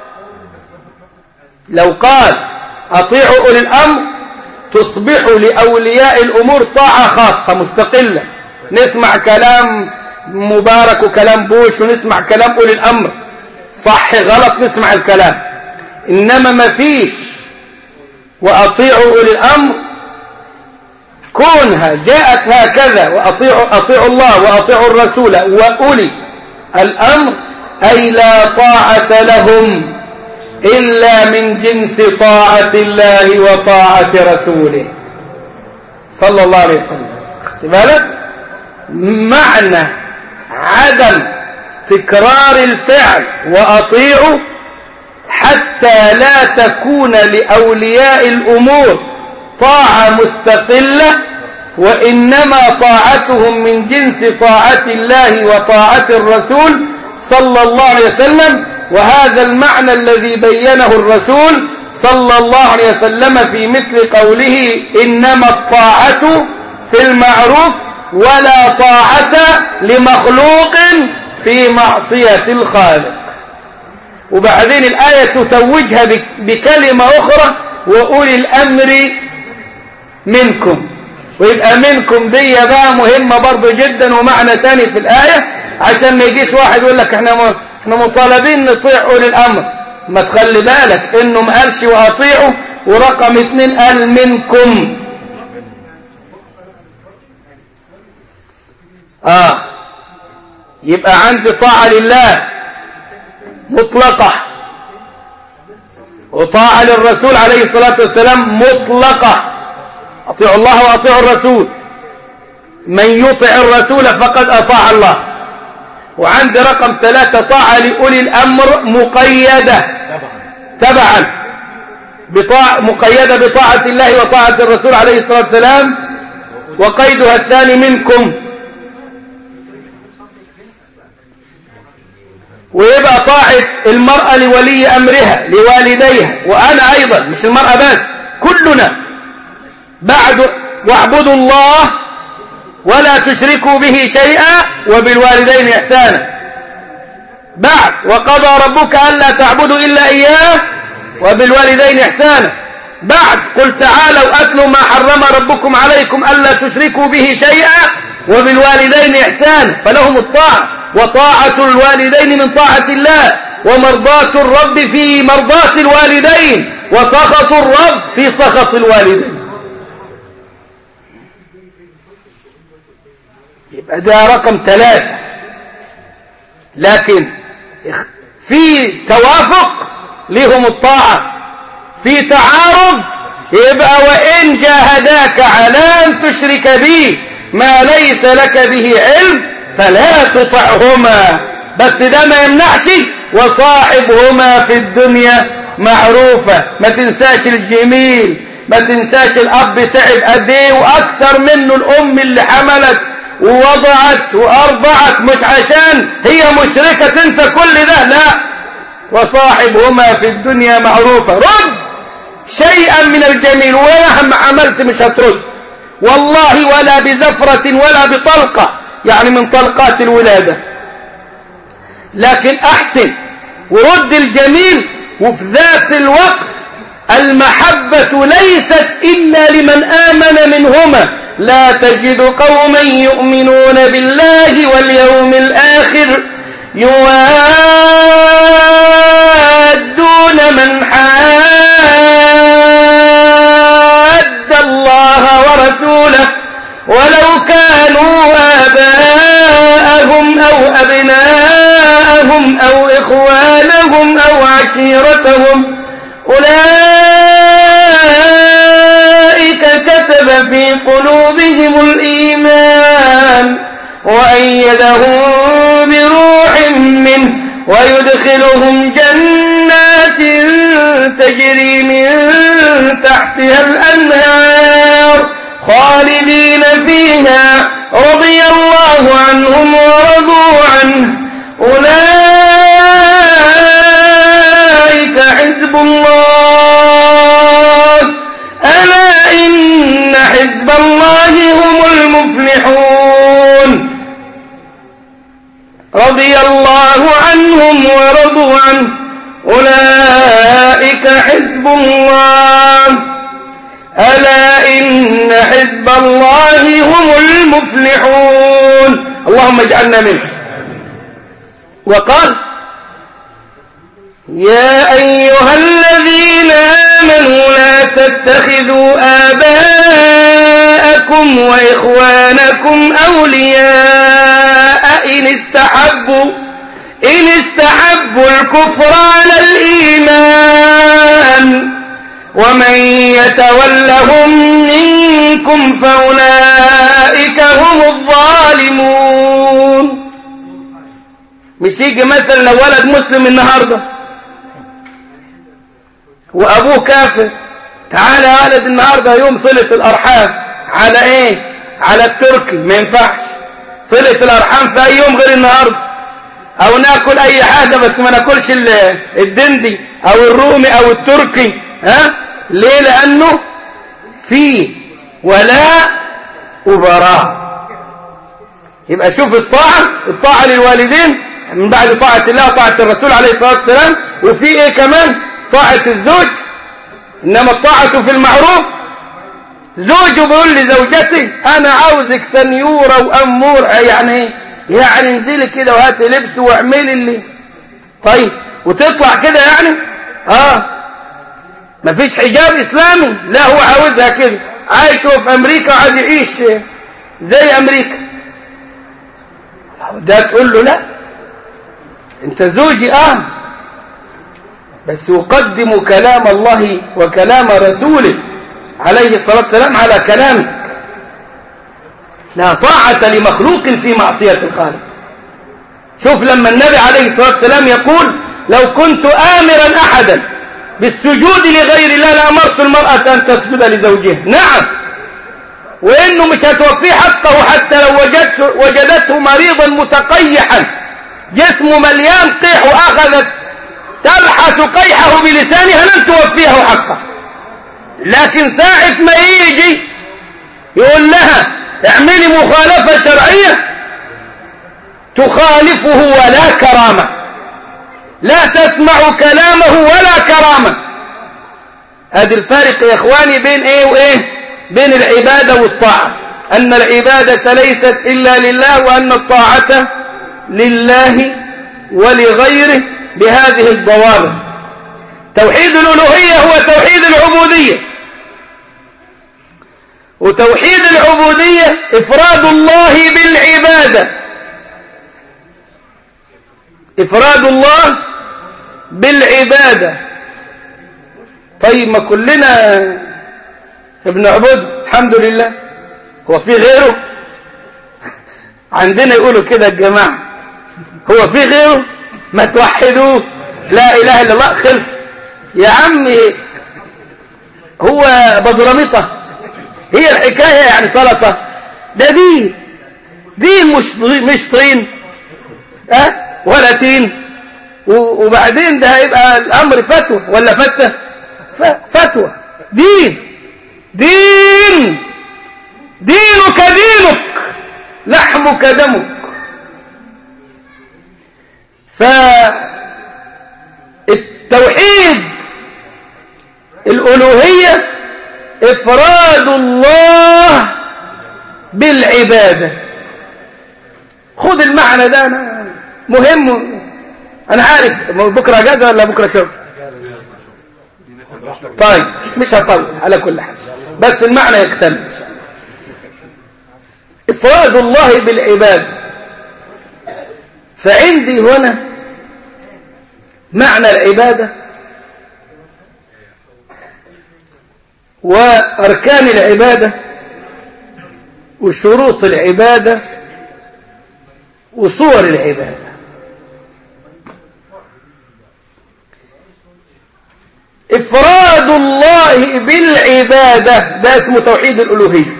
لو قال أطيعوا أولي الأمر تصبح لأولياء الأمور طاعة خاصة مستقلة نسمع كلام مبارك وكلام بوش ونسمع كلام أولي الأمر صح غلط نسمع الكلام إنما ما فيش وأطيعوا أولي الأمر كونها جاءت هكذا وأطيعوا أطيعوا الله وأطيعوا الرسول وأولي الأمر أي لا طاعة لهم إلا من جنس طاعة الله وطاعة رسوله صلى الله عليه وسلم بالك معنى عدم تكرار الفعل وأطيعوا حتى لا تكون لأولياء الأمور طاعة مستقلة وإنما طاعتهم من جنس طاعة الله وطاعة الرسول صلى الله عليه وسلم وهذا المعنى الذي بينه الرسول صلى الله عليه وسلم في مثل قوله إنما الطاعة في المعروف ولا طاعة لمخلوق في معصية الخالق وبعدين الآية تتوجها بكلمة أخرى وأولي الأمر منكم ويبقى منكم دي بقى مهمة برضو جدا ومعنى تاني في الآية عشان ما يجيش واحد يقول لك احنا احنا مطالبين نطيع أولي الأمر ما تخلي بالك انه ما قالش واطيعوا ورقم اتنين قال منكم اه يبقى عندي طاعة لله مطلقة وطاعة للرسول عليه الصلاة والسلام مطلقة أطيعوا الله وأطيعوا الرسول من يطع الرسول فقد أطاع الله وعند رقم ثلاثة طاعة لأولي الأمر مقيدة تبعا بطاع مقيدة بطاعة الله وطاعة الرسول عليه الصلاة والسلام وقيدها الثاني منكم ويبقى طاعة المرأة لولي أمرها لوالديها وأنا أيضا مش المرأة بس كلنا بعد واعبدوا الله ولا تشركوا به شيئا وبالوالدين إحسانا بعد وقضى ربك ألا تعبدوا إلا إياه وبالوالدين إحسانا بعد قل تعالوا أتلوا ما حرم ربكم عليكم ألا تشركوا به شيئا وبالوالدين إحسانا فلهم الطاعة وطاعة الوالدين من طاعة الله ومرضاة الرب في مرضاة الوالدين وسخط الرب في سخط الوالدين يبقى ده رقم ثلاثة لكن في توافق لهم الطاعة في تعارض يبقى وإن جاهداك على أن تشرك بي ما ليس لك به علم فلا تطعهما بس ده ما يمنعش وصاحبهما في الدنيا معروفة ما تنساش الجميل ما تنساش الأب تعب قد ايه وأكثر منه الأم اللي حملت ووضعت وأرضعت مش عشان هي مشركة تنسى كل ده لا وصاحبهما في الدنيا معروفة رد شيئا من الجميل ومهما عملت مش هترد والله ولا بزفرة ولا بطلقة يعني من طلقات الولادة لكن أحسن ورد الجميل وفي ذات الوقت المحبة ليست إلا لمن آمن منهما لا تجد قوما يؤمنون بالله واليوم الآخر يوادون من حاد الله ورسوله ولو كانوا آباءهم أو أبناءهم أو إخوانهم أو عشيرتهم أولئك كتب في قلوبهم الإيمان وأيدهم بروح منه ويدخلهم جنات تجري من تحتها الأنهار خالدين فيها رضي الله عنهم ورضوا عنه أولئك حزب الله ألا إن حزب الله هم المفلحون رضي الله عنهم ورضوا عنه أولئك حزب الله ألا إن حزب الله هم المفلحون اللهم اجعلنا منه وقال يا أيها الذين آمنوا لا تتخذوا آباءكم وإخوانكم أولياء إن استحبوا إن استحبوا الكفر على الإيمان ومن يتولهم منكم فأولئك هم الظالمون مش يجي مثلا لو ولد مسلم النهارده وابوه كافر تعالى يا ولد النهارده يوم صلة الارحام على ايه على التركي ما ينفعش صلة الارحام في اي يوم غير النهارده او ناكل اي حاجة بس ما ناكلش الدندي او الرومي او التركي ها ليه لانه في ولاء وبراء يبقى شوف الطاعة الطاعة للوالدين من بعد طاعة الله طاعة الرسول عليه الصلاة والسلام وفي ايه كمان طاعة الزوج انما الطاعة في المعروف زوجه بيقول لزوجته انا عاوزك سنيورة وامور يعني يعني انزلي كده وهاتي لبس واعملي اللي طيب وتطلع كده يعني اه مفيش حجاب اسلامي لا هو عاوزها كده عايش هو في امريكا وعايز يعيش زي امريكا ده تقول له لا انت زوجي اه بس يقدم كلام الله وكلام رسوله عليه الصلاة والسلام على كلامك لا طاعة لمخلوق في معصية الخالق شوف لما النبي عليه الصلاة والسلام يقول لو كنت آمرا أحدا بالسجود لغير الله لأمرت المرأة أن تسجد لزوجها نعم وإنه مش هتوفيه حقه حتى لو وجدته وجدته مريضا متقيحا جسمه مليان قيح وأخذت تلحس قيحه بلسانها لن توفيه حقه لكن ساعة ما يجي يقول لها اعملي مخالفة شرعية تخالفه ولا كرامة لا تسمع كلامه ولا كرامة هذا الفارق يا اخواني بين ايه وايه بين العبادة والطاعة ان العبادة ليست الا لله وان الطاعة لله ولغيره بهذه الضوابط توحيد الألوهية هو توحيد العبودية وتوحيد العبودية إفراد الله بالعبادة إفراد الله بالعبادة طيب ما كلنا ابن عبود الحمد لله هو في غيره عندنا يقولوا كده الجماعة هو في غيره ما توحدوه لا إله إلا الله خلص يا عمي هو بزرمطة هي الحكاية يعني سلطة ده دين دين مش مش طين أه؟ ولا تين وبعدين ده هيبقى الأمر فتوى ولا فتة فتوى دين دين دينك دينك لحمك دمك فالتوحيد الألوهية إفراد الله بالعبادة خد المعنى ده أنا مهم أنا عارف بكرة جازة ولا بكرة شغل طيب مش هطول على كل حال بس المعنى يكتمل إفراد الله بالعبادة فعندي هنا معنى العبادة وأركان العبادة وشروط العبادة وصور العبادة إفراد الله بالعبادة ده اسمه توحيد الألوهية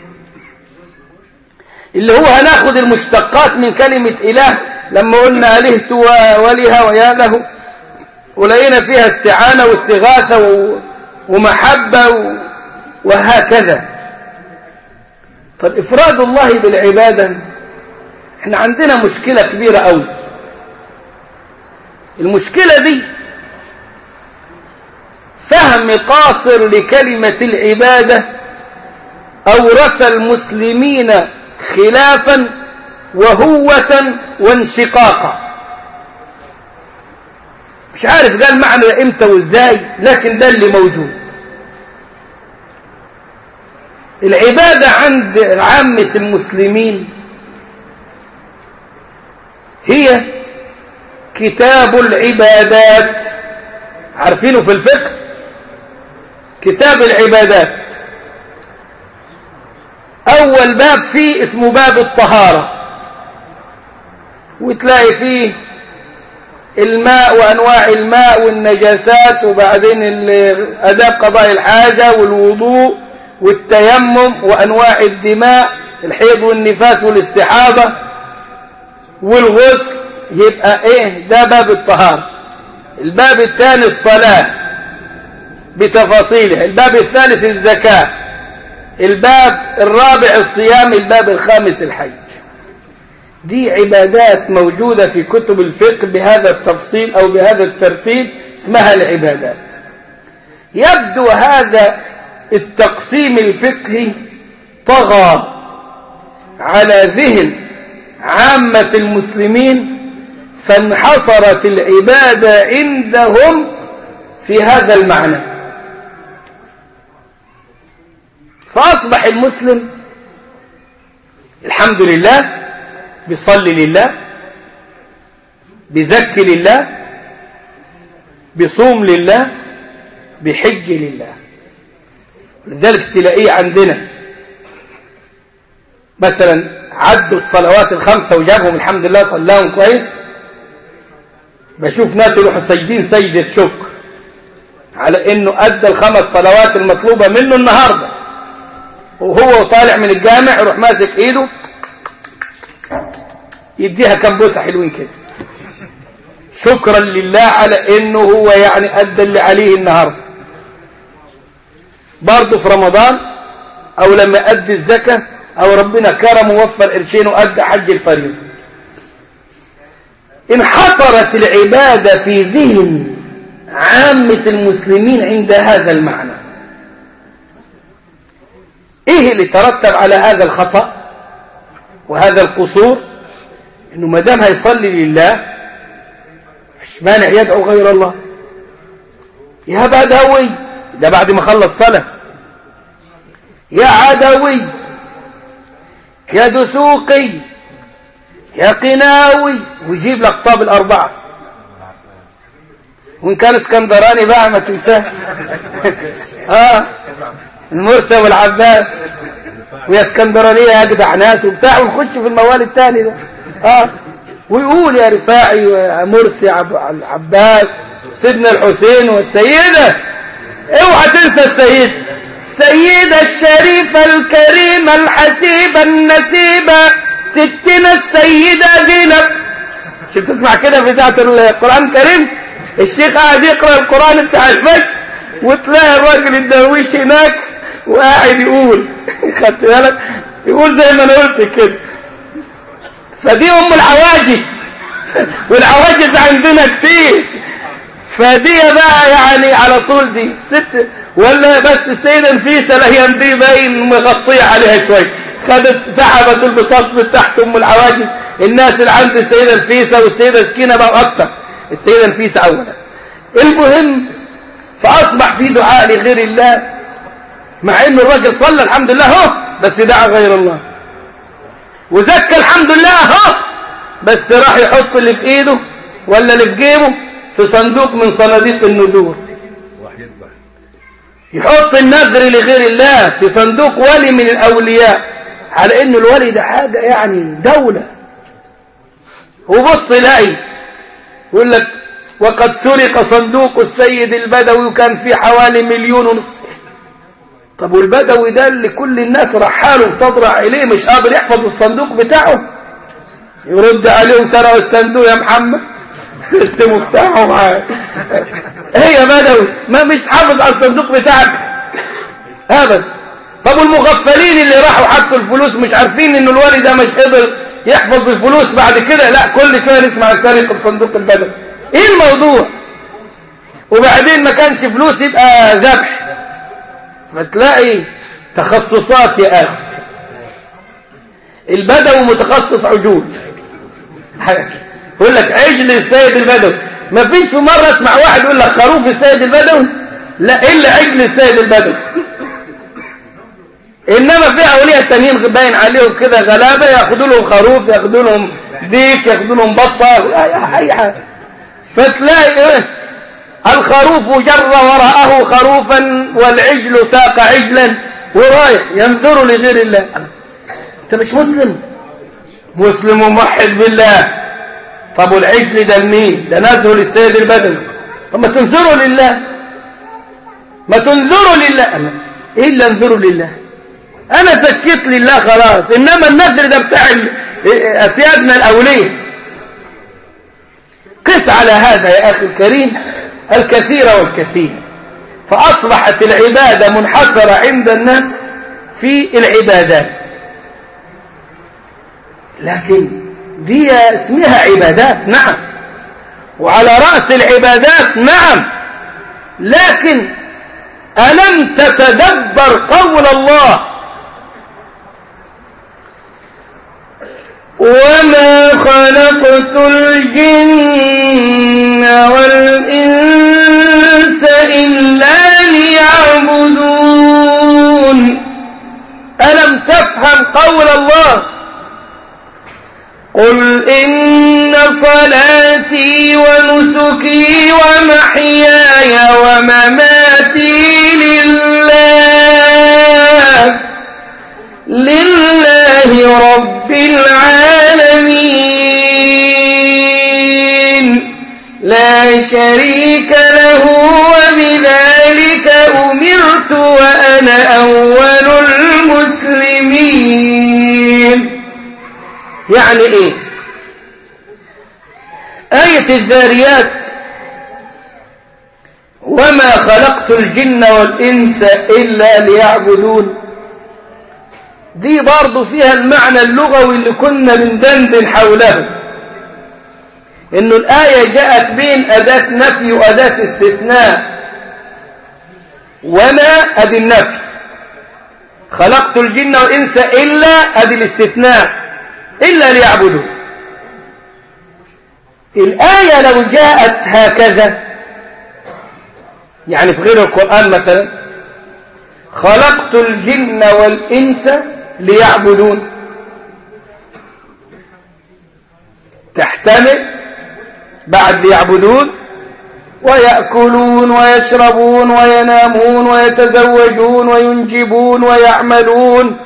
اللي هو هناخد المشتقات من كلمة إله لما قلنا ألهت ولها ويا له ولقينا فيها استعانة واستغاثة ومحبة وهكذا طب إفراد الله بالعبادة احنا عندنا مشكلة كبيرة أوي المشكلة دي فهم قاصر لكلمة العبادة أورث المسلمين خلافا وهوة وانشقاقا مش عارف قال معنى امتى وازاي لكن ده اللي موجود العبادة عند عامة المسلمين هي كتاب العبادات عارفينه في الفقه كتاب العبادات أول باب فيه اسمه باب الطهارة وتلاقي فيه الماء وأنواع الماء والنجاسات وبعدين أداب قضاء الحاجة والوضوء والتيمم وأنواع الدماء الحيض والنفاس والاستحاضة والغسل يبقى ايه ده باب الطهارة الباب الثاني الصلاة بتفاصيلها الباب الثالث الزكاة الباب الرابع الصيام الباب الخامس الحج دي عبادات موجودة في كتب الفقه بهذا التفصيل أو بهذا الترتيب اسمها العبادات يبدو هذا التقسيم الفقهي طغى على ذهن عامة المسلمين فانحصرت العبادة عندهم في هذا المعنى فأصبح المسلم الحمد لله بيصلي لله بيزكي لله بيصوم لله بيحج لله لذلك تلاقيه عندنا مثلا عدوا الصلوات الخمسة وجابهم الحمد لله صلاهم كويس بشوف ناس يروحوا ساجدين سجدة شكر على انه ادى الخمس صلوات المطلوبة منه النهاردة وهو طالع من الجامع يروح ماسك ايده يديها كم بوسة حلوين كده شكرا لله على انه هو يعني ادى اللي عليه النهاردة برضه في رمضان او لما ادي الزكاة او ربنا كرم ووفر قرشين وادى حج الفريضة انحصرت العبادة في ذهن عامة المسلمين عند هذا المعنى ايه اللي ترتب على هذا الخطأ وهذا القصور انه ما دام هيصلي لله مش مانع يدعو غير الله يا بدوي ده بعد ما خلص صلاة يا عدوي يا دسوقي يا قناوي ويجيب لك طاب الأربعة وإن كان اسكندراني بقى ما تنساه آه المرسى والعباس ويا اسكندرانية يا أجدع ناس وبتاع ونخش في الموال التاني ده آه ويقول يا رفاعي ويا مرسي عب... عباس سيدنا الحسين والسيدة اوعى تنسى السيدة السيدة الشريفة الكريمة الحسيبة النسيبة ستنا السيدة زينب شوف تسمع كده في ذات القرآن الكريم الشيخ قاعد يقرأ القرآن بتاع الفجر وتلاقي الراجل الدرويش هناك وقاعد يقول خدت بالك يقول زي ما انا قلت كده فدي ام العواجز والعواجز عندنا كتير فدي بقى يعني على طول دي ست ولا بس السيدة نفيسة لهي دي باين مغطية عليها شوي خدت سحبت البساط من تحت ام العواجز الناس اللي عند السيدة نفيسة والسيدة سكينة بقى اكتر السيدة نفيسة اولا المهم فاصبح في دعاء لغير الله مع ان الراجل صلى الحمد لله اهو بس دعا غير الله وزكى الحمد لله اهو بس راح يحط اللي في ايده ولا اللي في جيبه في صندوق من صناديق النذور يحط النذر لغير الله في صندوق ولي من الأولياء على إن الولي ده حاجة يعني دولة وبص لاقي يقول لك وقد سرق صندوق السيد البدوي وكان فيه حوالي مليون ونصف طب والبدوي ده اللي كل الناس رحاله وتضرع إليه مش قادر يحفظ الصندوق بتاعه يرد عليهم سرقوا الصندوق يا محمد السمو بتاعه معاه هي يا بدوي ما مش حافظ على الصندوق بتاعك ابدا طب والمغفلين اللي راحوا حطوا الفلوس مش عارفين ان الوالي ده مش قدر يحفظ الفلوس بعد كده لا كل شويه نسمع سرقه صندوق البدوي ايه الموضوع وبعدين ما كانش فلوس يبقى ذبح فتلاقي تخصصات يا اخي البدوي متخصص عجول يقول لك عجل السيد البدوي ما فيش في مرة اسمع واحد يقول لك خروف السيد البدوي لا إلا عجل السيد البدوي إنما في أولياء التانيين باين عليهم كده غلابة ياخدوا لهم خروف ياخدوا لهم ديك ياخدوا لهم بطة أي حاجة فتلاقي إيه الخروف جر وراءه خروفا والعجل ساق عجلا ورايح ينذر لغير الله انت مش مسلم مسلم وموحد بالله طب والعجل ده لمين ده نذر للسيد البدوي طب ما تنذروا لله ما تنذروا لله أنا. ايه اللي انذروا لله انا سكت لله خلاص انما النذر ده بتاع اسيادنا الاوليه قس على هذا يا اخي الكريم الكثير والكثير فاصبحت العباده منحصره عند الناس في العبادات لكن دي اسمها عبادات نعم وعلى رأس العبادات نعم لكن ألم تتدبر قول الله وما خلقت الجن والإنس إلا ليعبدون ألم تفهم قول الله قل إن صلاتي ونسكي ومحياي ومماتي لله لله رب العالمين لا شريك له وبذلك أمرت وأنا أول المسلمين يعني ايه آية الذاريات وما خلقت الجن والإنس إلا ليعبدون دي برضو فيها المعنى اللغوي اللي كنا بندندن حوله انه الآية جاءت بين أداة نفي وأداة استثناء وما أدي النفي خلقت الجن والإنس إلا أدي الاستثناء إلا ليعبدوا الآية لو جاءت هكذا يعني في غير القرآن مثلا خلقت الجن والإنس ليعبدون تحتمل بعد ليعبدون ويأكلون ويشربون وينامون ويتزوجون وينجبون ويعملون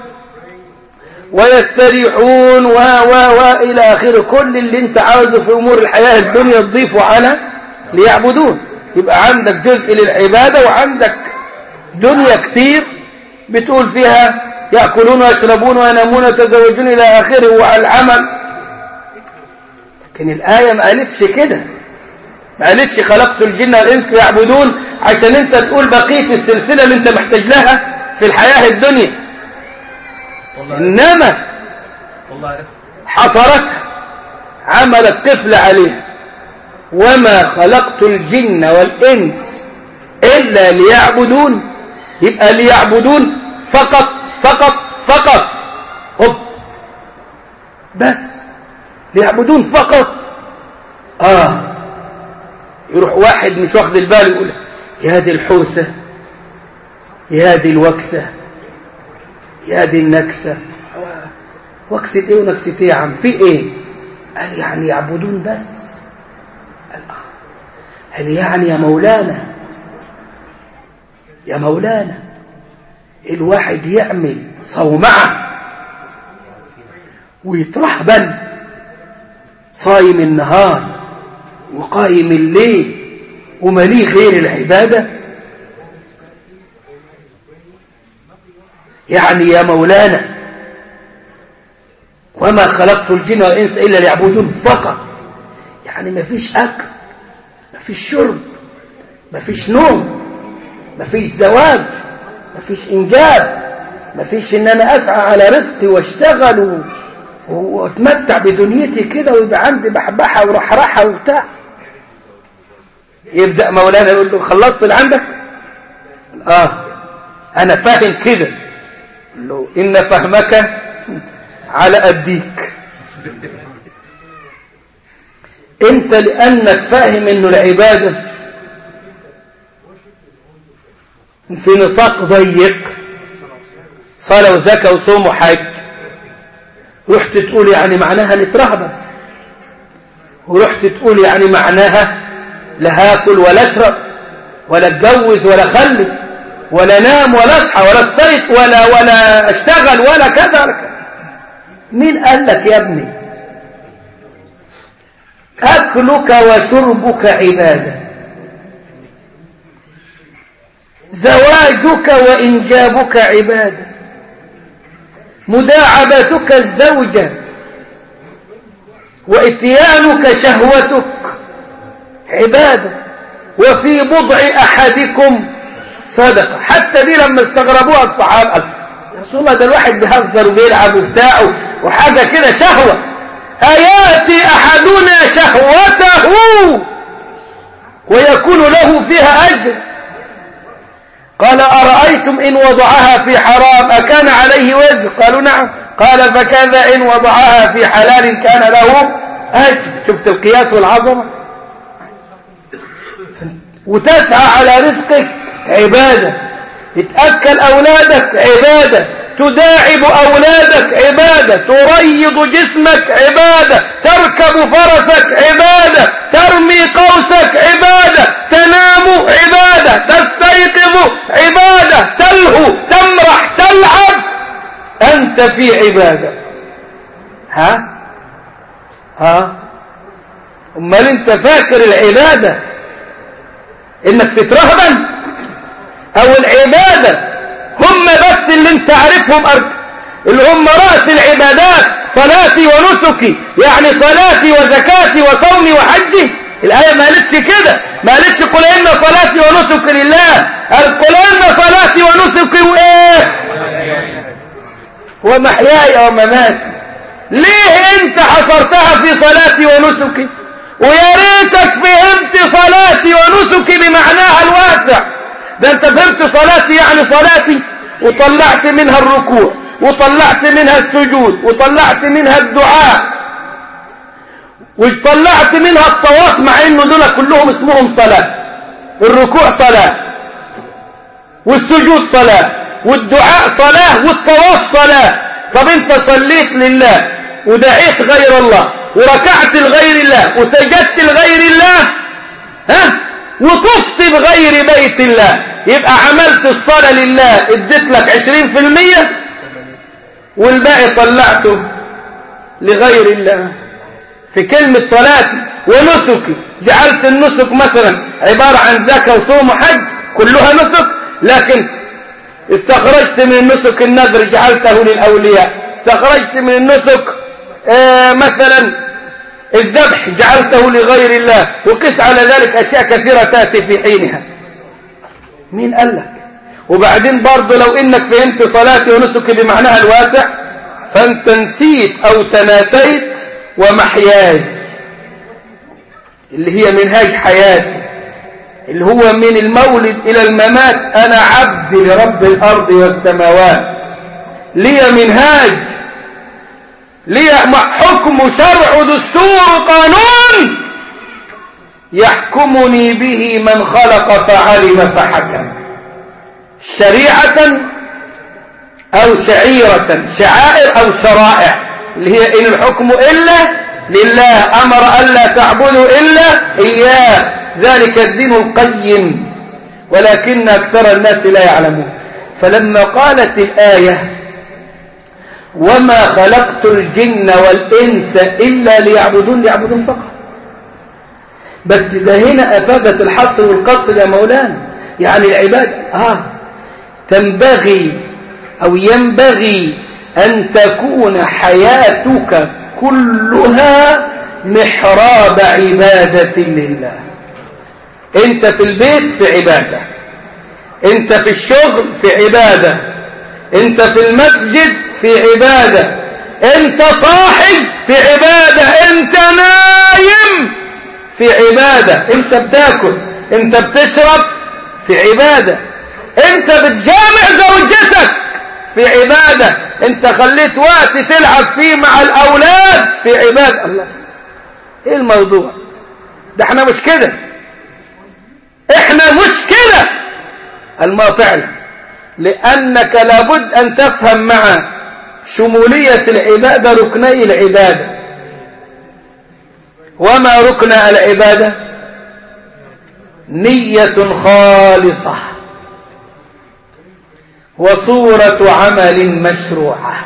ويستريحون و و و إلى آخره كل اللي انت عاوزه في أمور الحياة الدنيا تضيفه على ليعبدون يبقى عندك جزء للعبادة وعندك دنيا كتير بتقول فيها يأكلون ويشربون وينامون ويتزوجون إلى آخره وعلى العمل لكن الآية ما قالتش كده ما قالتش خلقت الجن والإنس ليعبدون عشان انت تقول بقية السلسلة اللي انت محتاج لها في الحياة الدنيا إنما حصرتها عملت قفل عليها وما خلقت الجن والإنس إلا ليعبدون يبقى ليعبدون فقط فقط فقط طب بس ليعبدون فقط آه يروح واحد مش واخد البال يقول يا دي الحوسة يا دي الوكسة يا دي النكسة وكسة ايه ونكسة ايه يا عم في ايه قال يعني يعبدون بس قال هل يعني يا مولانا يا مولانا الواحد يعمل صومعة ويترهبن صايم النهار وقايم الليل ومليه غير العبادة يعني يا مولانا وما خلقت الجن والإنس إلا ليعبدون فقط يعني ما فيش أكل ما فيش شرب ما فيش نوم ما فيش زواج ما فيش إنجاب ما فيش إن أنا أسعى على رزقي واشتغل واتمتع بدنيتي كده ويبقى عندي بحبحة ورحرحة وبتاع يبدأ مولانا يقول له خلصت اللي عندك آه أنا فاهم كده يقول له إن فهمك على أديك انت لأنك فاهم انه العبادة في نطاق ضيق صلاة وزكاة وصوم وحج رحت تقول يعني معناها نترهبن ورحت تقول يعني معناها لا هاكل ولا اشرب ولا اتجوز ولا خلف ولا نام ولا اصحى ولا استيق ولا ولا اشتغل ولا كذا ولا كذا مين قال لك يا ابني أكلك وشربك عبادة زواجك وإنجابك عبادة مداعبتك الزوجة وإتيانك شهوتك عبادة وفي بضع أحدكم صدقة حتى دي لما استغربوها الصحابة يا رسول الله ده الواحد بيهزر وبيلعب وبتاعه وحاجة كده شهوة أياتي أحدنا شهوته ويكون له فيها أجر قال أرأيتم إن وضعها في حرام أكان عليه وزر قالوا نعم قال فكذا إن وضعها في حلال كان له أجر شفت القياس والعظمة وتسعى على رزقك عبادة يتأكل أولادك عبادة تداعب أولادك عبادة تريض جسمك عبادة تركب فرسك عبادة ترمي قوسك عبادة تنام عبادة تستيقظ عبادة تلهو تمرح تلعب أنت في عبادة ها ها امال انت فاكر العبادة انك تترهبن او العبادة هم بس اللي انت عارفهم أرك... اللي هم رأس العبادات صلاتي ونسكي يعني صلاتي وزكاتي وصومي وحجي الآية ما قالتش كده ما قالتش قل إن صلاتي ونسكي لله قال قل إن صلاتي ونسكي وإيه ومحياي ومماتي ليه انت حصرتها في صلاتي ونسكي ويا ريتك فهمت صلاتي ونسكي بمعناها الواسع ده انت فهمت صلاتي يعني صلاتي وطلعت منها الركوع وطلعت منها السجود وطلعت منها الدعاء وطلعت منها الطواف مع انه دول كلهم اسمهم صلاة الركوع صلاة والسجود صلاة والدعاء صلاة والطواف صلاة طب انت صليت لله ودعيت غير الله وركعت لغير الله وسجدت لغير الله ها وطفت بغير بيت الله يبقى عملت الصلاة لله اديت لك عشرين في المية والباقي طلعته لغير الله في كلمة صلاتي ونسكي جعلت النسك مثلا عبارة عن زكاة وصوم وحج كلها نسك لكن استخرجت من النسك النذر جعلته للأولياء استخرجت من النسك آه مثلا الذبح جعلته لغير الله وقس على ذلك أشياء كثيرة تأتي في حينها مين قال لك وبعدين برضه لو إنك فهمت صلاتي ونسكي بمعناها الواسع فأنت نسيت أو تناسيت ومحياي اللي هي منهاج حياتي اللي هو من المولد إلى الممات أنا عبد لرب الأرض والسماوات لي منهاج لي حكم شرع دستور قانون يحكمني به من خلق فعلم فحكم شريعة أو شعيرة شعائر أو شرائع اللي هي إن الحكم إلا لله أمر ألا تعبدوا إلا إياه ذلك الدين القيم ولكن أكثر الناس لا يعلمون فلما قالت الآية وما خلقت الجن والإنس إلا ليعبدون ليعبدون فقط بس ده هنا أفادت الحصر والقصر يا مولانا يعني العبادة آه تنبغي أو ينبغي أن تكون حياتك كلها محراب عبادة لله انت في البيت في عبادة انت في الشغل في عبادة انت في المسجد في عبادة انت صاحي في عبادة انت نايم في عبادة انت بتاكل انت بتشرب في عبادة انت بتجامع زوجتك في عبادة انت خليت وقت تلعب فيه مع الاولاد في عبادة الله ايه الموضوع ده احنا مش كده احنا مش كده الما فعلا لانك لابد ان تفهم مع شمولية العبادة ركني العبادة وما ركن العبادة نية خالصة وصورة عمل مشروعة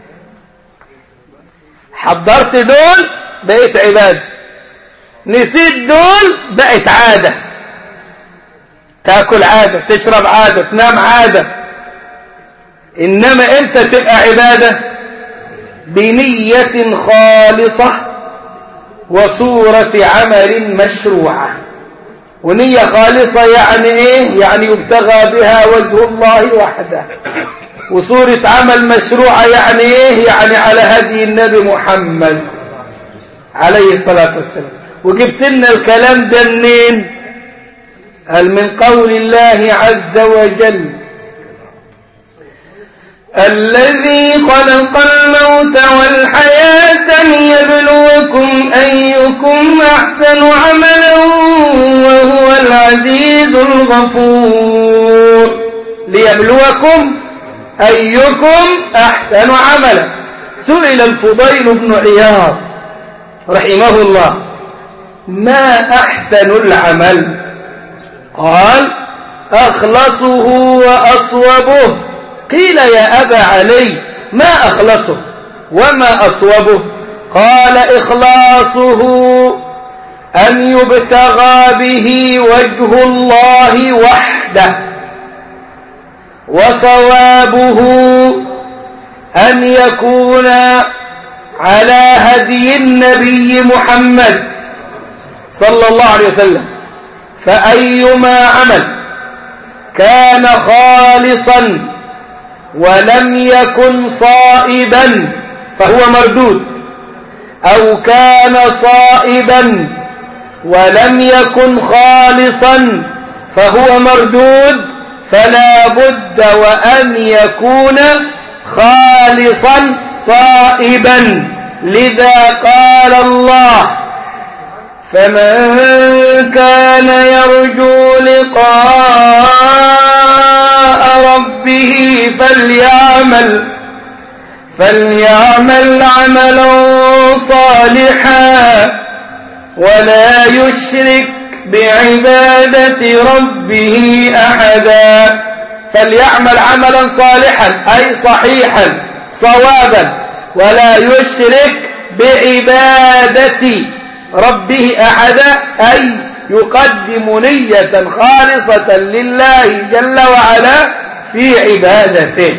حضرت دول بقيت عبادة نسيت دول بقت عادة تاكل عادة تشرب عادة تنام عادة إنما أنت تبقى عبادة بنية خالصة وصورة عمل مشروعة ونية خالصة يعني إيه؟ يعني يبتغى بها وجه الله وحده وصورة عمل مشروعة يعني إيه؟ يعني على هدي النبي محمد عليه الصلاة والسلام وجبت لنا الكلام ده منين هل من قول الله عز وجل الذي خلق الموت والحياة ليبلوكم أيكم أحسن عملا وهو العزيز الغفور ليبلوكم أيكم أحسن عملا سئل الفضيل بن عياض رحمه الله ما أحسن العمل قال أخلصه وأصوبه قيل يا أبا علي ما أخلصه وما أصوبه قال إخلاصه أن يبتغى به وجه الله وحده وصوابه أن يكون على هدي النبي محمد صلى الله عليه وسلم فأيما عمل كان خالصا ولم يكن صائبا فهو مردود أو كان صائبا ولم يكن خالصا فهو مردود فلا بد وأن يكون خالصا صائبا لذا قال الله فمن كان يرجو لقاء ربه فليعمل فليعمل عملا صالحا ولا يشرك بعبادة ربه أحدا فليعمل عملا صالحا أي صحيحا صوابا ولا يشرك بعبادة ربه أحدا أي يقدم نية خالصة لله جل وعلا في عبادته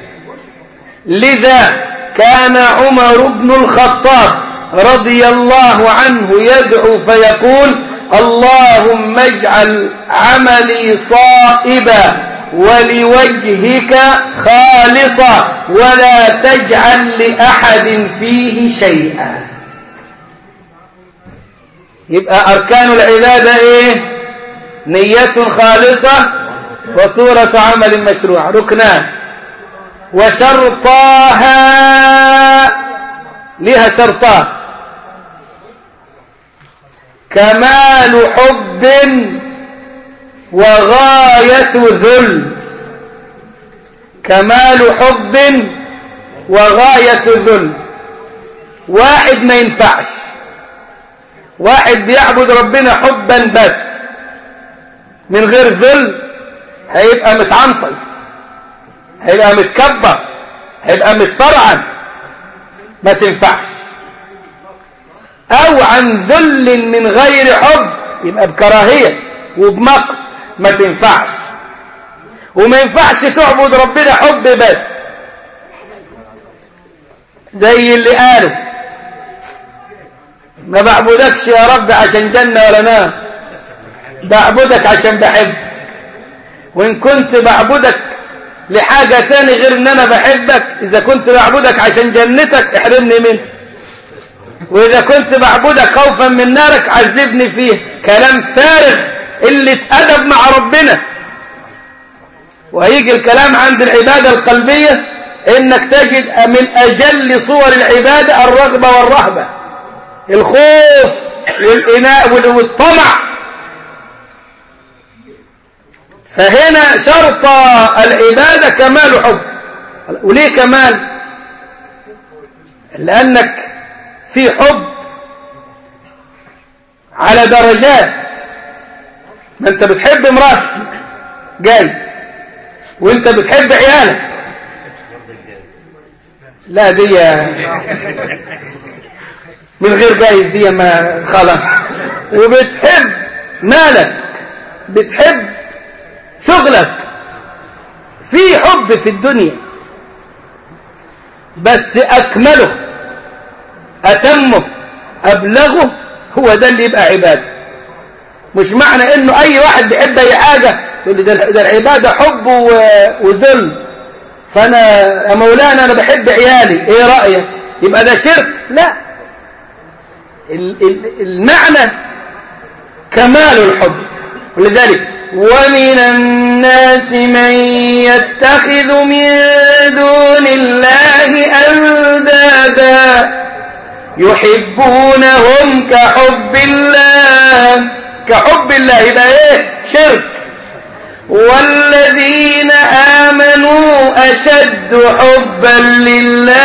لذا كان عمر بن الخطاب رضي الله عنه يدعو فيقول اللهم اجعل عملي صائبا ولوجهك خالصا ولا تجعل لأحد فيه شيئا يبقى أركان العبادة إيه نية خالصة وصورة عمل مشروع ركنان وشرطاها لها شرطان كمال حب وغاية ذل كمال حب وغاية ذل واحد ما ينفعش واحد بيعبد ربنا حبا بس من غير ذل هيبقى متعنطز هيبقى متكبر هيبقى متفرعن ما تنفعش او عن ذل من غير حب يبقى بكراهية وبمقت ما تنفعش وما ينفعش تعبد ربنا حب بس زي اللي قالوا ما بعبدكش يا رب عشان جنة ولا نار بعبدك عشان بحبك وإن كنت بعبدك لحاجة تاني غير ان انا بحبك اذا كنت بعبدك عشان جنتك احرمني منه واذا كنت بعبدك خوفا من نارك عذبني فيه كلام فارغ اللي اتأدب مع ربنا وهيجي الكلام عند العبادة القلبية انك تجد من اجل صور العبادة الرغبة والرهبة الخوف والإناء والطمع فهنا شرط العبادة كمال حب وليه كمال لأنك في حب على درجات ما انت بتحب امرأتك جايز وانت بتحب عيالك لا دي من غير جايز دي ما خلاص وبتحب مالك بتحب شغلك في حب في الدنيا بس أكمله أتمه أبلغه هو ده اللي يبقى عبادة مش معنى انه اي واحد بيحب اي حاجة تقول لي ده العبادة حب وذل فانا يا مولانا انا بحب عيالي ايه رأيك يبقى ده شرك لا المعنى كمال الحب ولذلك ومن الناس من يتخذ من دون الله أندادا يحبونهم كحب الله كحب الله يبقى ايه شرك والذين آمنوا أشد حبا لله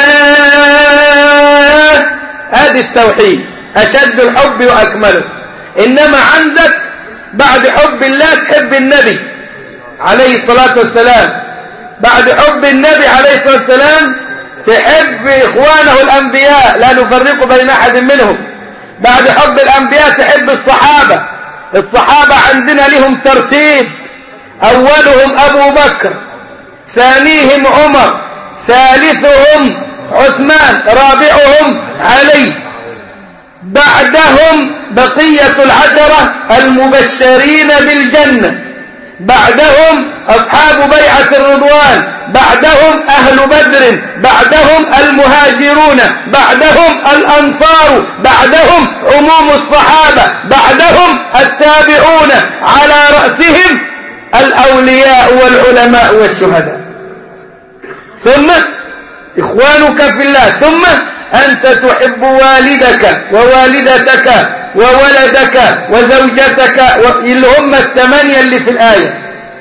هذه التوحيد أشد الحب وأكمله إنما عندك بعد حب الله تحب النبي عليه الصلاة والسلام بعد حب النبي عليه الصلاة والسلام تحب إخوانه الأنبياء لا نفرق بين أحد منهم بعد حب الأنبياء تحب الصحابة الصحابة عندنا لهم ترتيب أولهم أبو بكر ثانيهم عمر ثالثهم عثمان رابعهم علي بعدهم بقية العشرة المبشرين بالجنة بعدهم أصحاب بيعة الرضوان بعدهم أهل بدر بعدهم المهاجرون بعدهم الأنصار بعدهم عموم الصحابة بعدهم التابعون على رأسهم الأولياء والعلماء والشهداء ثم إخوانك في الله ثم أنت تحب والدك ووالدتك وولدك وزوجتك اللي هم الثمانية اللي في الآية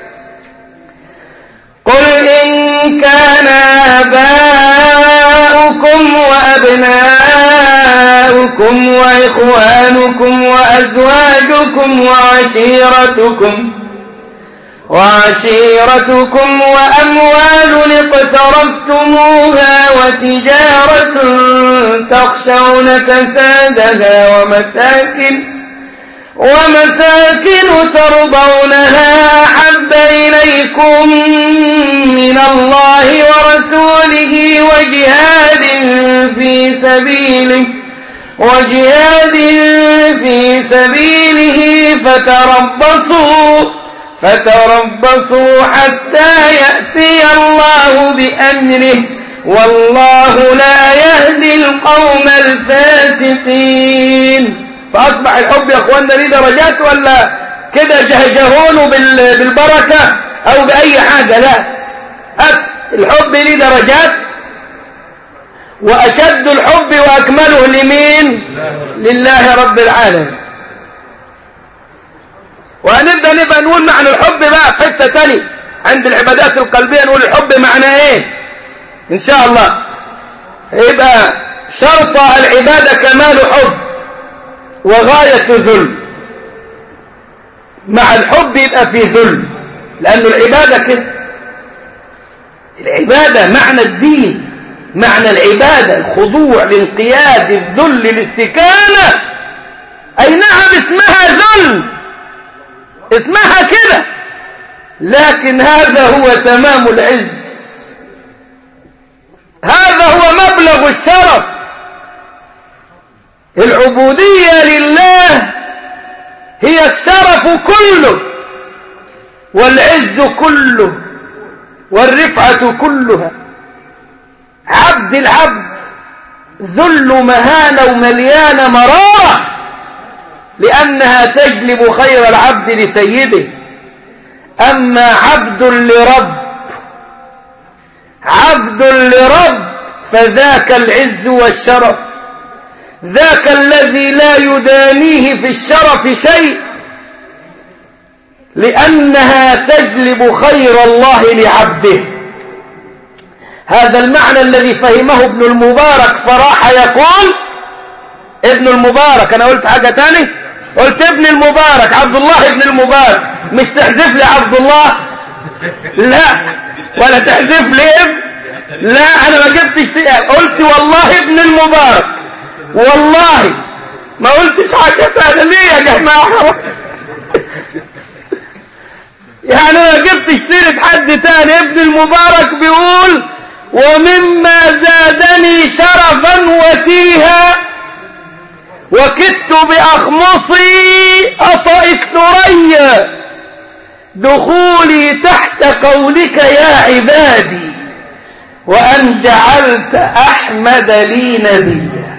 قل إن كان آباؤكم وأبناؤكم وإخوانكم وأزواجكم وعشيرتكم وعشيرتكم وأموال اقترفتموها وتجارة تخشون كسادها ومساكن ومساكن ترضونها أحب إليكم من الله ورسوله وجهاد في سبيله وجهاد في سبيله فتربصوا فتربصوا حتى يأتي الله بأمره والله لا يهدي القوم الفاسقين فأصبح الحب يا أخواننا ليه درجات ولا كده جهجهونه بالبركة أو بأي حاجة لا الحب ليه درجات وأشد الحب وأكمله لمين لله رب العالمين وهنبدأ نبقى نقول معنى الحب بقى في حتة تاني عند العبادات القلبية نقول الحب معنى ايه ان شاء الله يبقى شرط العبادة كمال حب وغاية ذل مع الحب يبقى في ذل لأن العبادة كده العبادة معنى الدين معنى العبادة الخضوع الانقياد الذل الاستكانة أي نعم اسمها ذل اسمها كده لكن هذا هو تمام العز هذا هو مبلغ الشرف العبودية لله هي الشرف كله والعز كله والرفعة كلها عبد العبد ذل مهانة ومليانة مرارة لأنها تجلب خير العبد لسيده أما عبد لرب عبد لرب فذاك العز والشرف ذاك الذي لا يدانيه في الشرف شيء لأنها تجلب خير الله لعبده هذا المعنى الذي فهمه ابن المبارك فراح يقول ابن المبارك أنا قلت حاجة تاني قلت ابن المبارك عبد الله ابن المبارك مش تحذف لي عبد الله لا ولا تحذف لي ابن لا أنا ما جبتش قلت والله ابن المبارك والله ما قلتش حاجة تانية ليه يا جماعة يعني ما جبتش سيرة حد تاني ابن المبارك بيقول ومما زادني شرفا وتيها وكدت بأخمصي أطأ الثريا دخولي تحت قولك يا عبادي وأن جعلت أحمد لي نبيا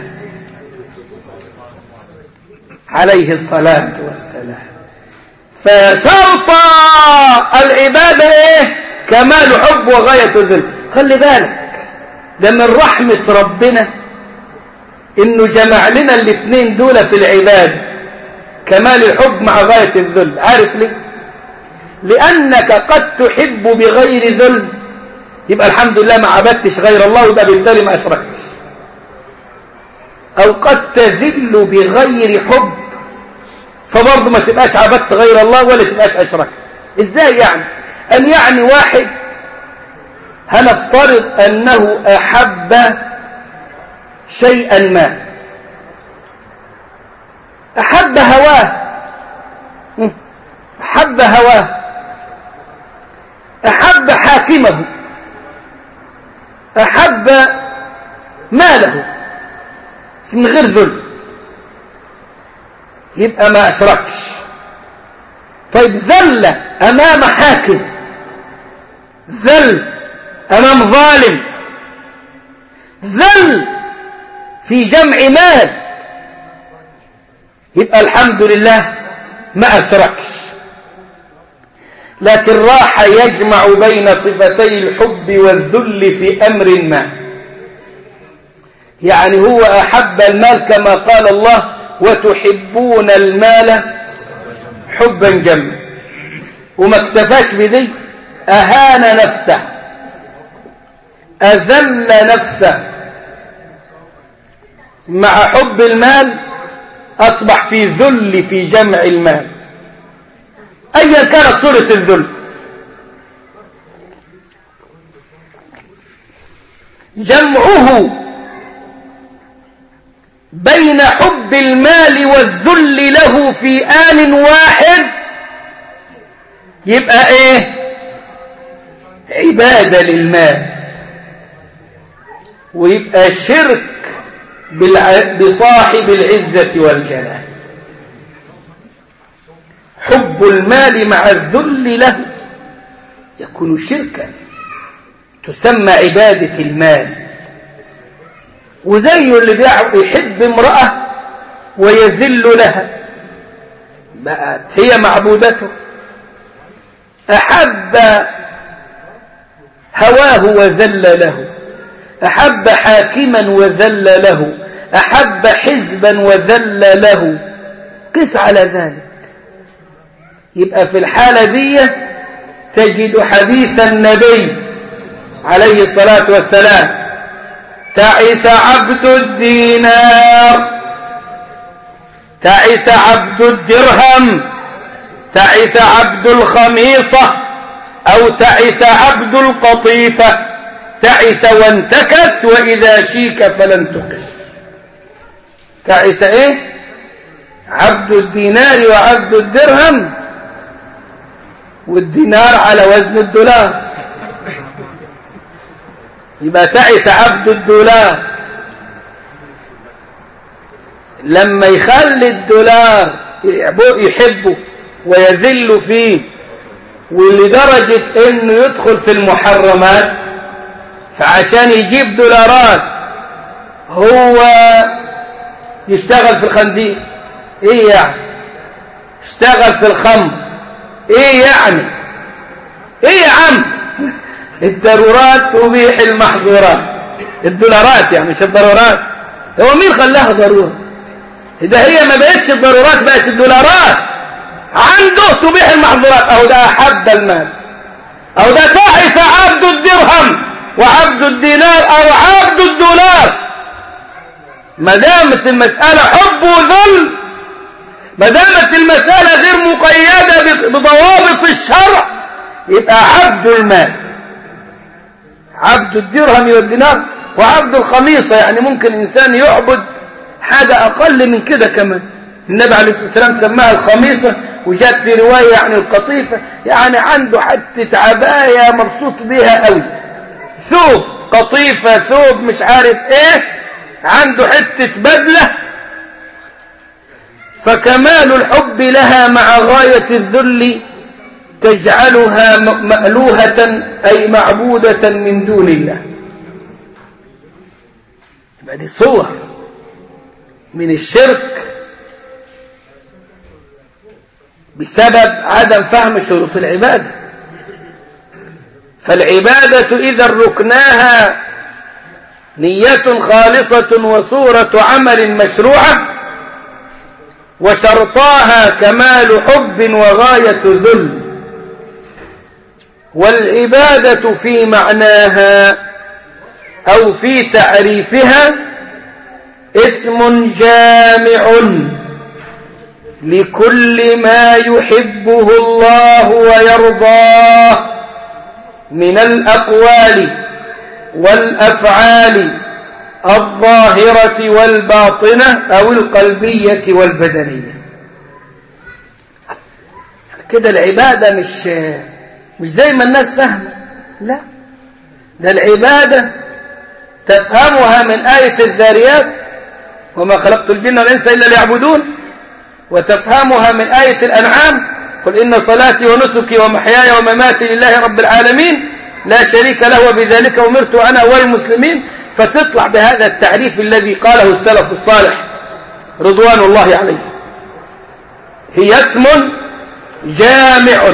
عليه الصلاة والسلام فشرط العبادة ايه كمال حب وغاية ذل خلي بالك ده من رحمة ربنا انه جمع لنا الاثنين دول في العبادة كمال الحب مع غاية الذل عارف ليه لأنك قد تحب بغير ذل يبقى الحمد لله ما عبدتش غير الله يبقى بالتالي ما أشركتش أو قد تذل بغير حب فبرضه ما تبقاش عبدت غير الله ولا تبقاش أشركت إزاي يعني أن يعني واحد هنفترض أنه أحب شيئا ما أحب هواه أحب هواه أحب حاكمه أحب ماله من غير ذل يبقى ما أشركش طيب ذل أمام حاكم ذل أمام ظالم ذل في جمع مال يبقى الحمد لله ما أشركش لكن راح يجمع بين صفتي الحب والذل في أمر ما يعني هو أحب المال كما قال الله وتحبون المال حبا جما وما اكتفاش بدي أهان نفسه أذل نفسه مع حب المال أصبح في ذل في جمع المال أيا كانت صورة الذل جمعه بين حب المال والذل له في آن واحد يبقى ايه عبادة للمال ويبقى شرك بصاحب العزة والجلال حب المال مع الذل له يكون شركا تسمى عبادة المال وزي اللي يحب امرأة ويذل لها بقت هي معبودته أحب هواه وذل له أحب حاكما وذل له أحب حزبا وذل له قس على ذلك يبقى في الحالة دي تجد حديث النبي عليه الصلاة والسلام تعس عبد الدينار تعس عبد الدرهم تعس عبد الخميصة أو تعس عبد القطيفة تعس وانتكس وإذا شيك فلن تقش تعس إيه عبد الدينار وعبد الدرهم والدينار على وزن الدولار يبقى تعس عبد الدولار لما يخلي الدولار يحبه ويذل فيه ولدرجة انه يدخل في المحرمات فعشان يجيب دولارات هو يشتغل في الخنزير ايه يعني اشتغل في الخمر ايه يعني ايه يا عم الضرورات تبيح المحظورات الدولارات يعني مش الضرورات هو مين خلاها ضرورة ده هي ما بقتش الضرورات بقت الدولارات عنده تبيح المحظورات او ده احب المال او ده تعس عبد الدرهم وعبد الدينار او عبد الدولار ما دامت المسألة حب وذل ما دامت المسألة غير مقيدة بضوابط الشرع يبقى عبد المال عبد الدرهم والدينار وعبد الخميصة يعني ممكن إنسان يعبد حاجة أقل من كده كمان النبي عليه الصلاة والسلام سماها الخميصة وجات في رواية يعني القطيفة يعني عنده حتة عباية مبسوط بيها قوي ثوب قطيفة ثوب مش عارف ايه عنده حتة بدلة فكمال الحب لها مع غاية الذل تجعلها مألوهة أي معبودة من دون الله يبقى دي صور من الشرك بسبب عدم فهم شروط العبادة فالعبادة إذا ركناها نية خالصة وصورة عمل مشروعة وشرطاها كمال حب وغاية ذل والعبادة في معناها أو في تعريفها اسم جامع لكل ما يحبه الله ويرضاه من الأقوال والأفعال الظاهرة والباطنة أو القلبية والبدنية كده العبادة مش مش زي ما الناس فاهمة لا ده العبادة تفهمها من آية الذاريات وما خلقت الجن والإنس إلا ليعبدون وتفهمها من آية الأنعام قل إن صلاتي ونسكي ومحياي ومماتي لله رب العالمين لا شريك له وبذلك أمرت أنا والمسلمين فتطلع بهذا التعريف الذي قاله السلف الصالح رضوان الله عليه هي اسم جامع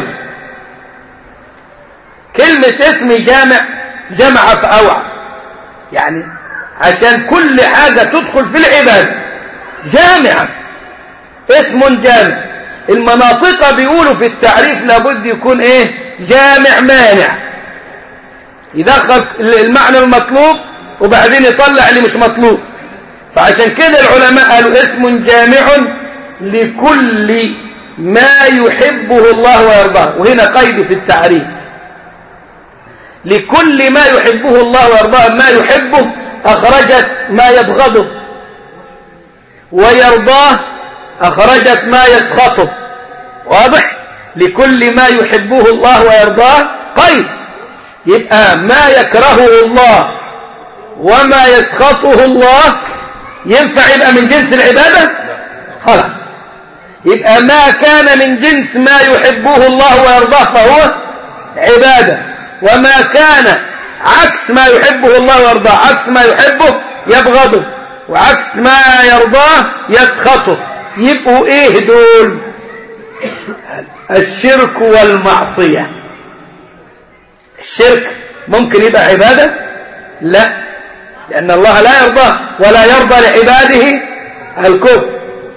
كلمة اسم جامع جمع فأوعى يعني عشان كل حاجة تدخل في العبادة جامعة اسم جامع المناطق بيقولوا في التعريف لابد يكون ايه جامع مانع يدخل المعنى المطلوب وبعدين يطلع اللي مش مطلوب فعشان كده العلماء قالوا اسم جامع لكل ما يحبه الله ويرضاه وهنا قيد في التعريف لكل ما يحبه الله ويرضاه ما يحبه أخرجت ما يبغضه ويرضاه أخرجت ما يسخطه واضح لكل ما يحبه الله ويرضاه قيد يبقى ما يكرهه الله وما يسخطه الله ينفع يبقى من جنس العبادة خلاص يبقى ما كان من جنس ما يحبه الله ويرضاه فهو عبادة وما كان عكس ما يحبه الله ويرضاه عكس ما يحبه يبغضه وعكس ما يرضاه يسخطه يبقوا ايه دول الشرك والمعصية الشرك ممكن يبقى عبادة لا لأن الله لا يرضاه ولا يرضى لعباده الكفر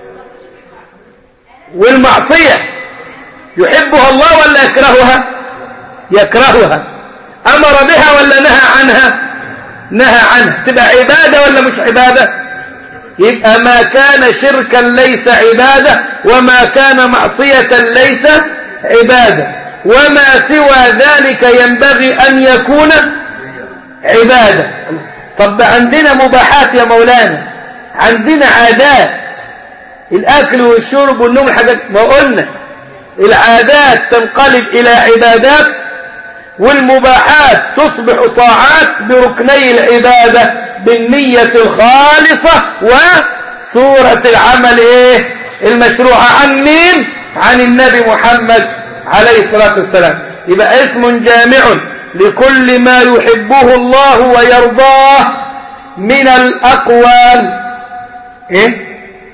والمعصية يحبها الله ولا يكرهها يكرهها أمر بها ولا نهى عنها نهى عنها تبقى عبادة ولا مش عبادة يبقى ما كان شركا ليس عبادة وما كان معصية ليس عبادة وما سوى ذلك ينبغي أن يكون عبادة طب عندنا مباحات يا مولانا عندنا عادات الأكل والشرب والنوم الحاجات ما قلنا العادات تنقلب إلى عبادات والمباحات تصبح طاعات بركني العبادة بالنية الخالصة وصورة العمل إيه المشروعة عن مين عن النبي محمد عليه الصلاة والسلام يبقى اسم جامع لكل ما يحبه الله ويرضاه من الأقوال إيه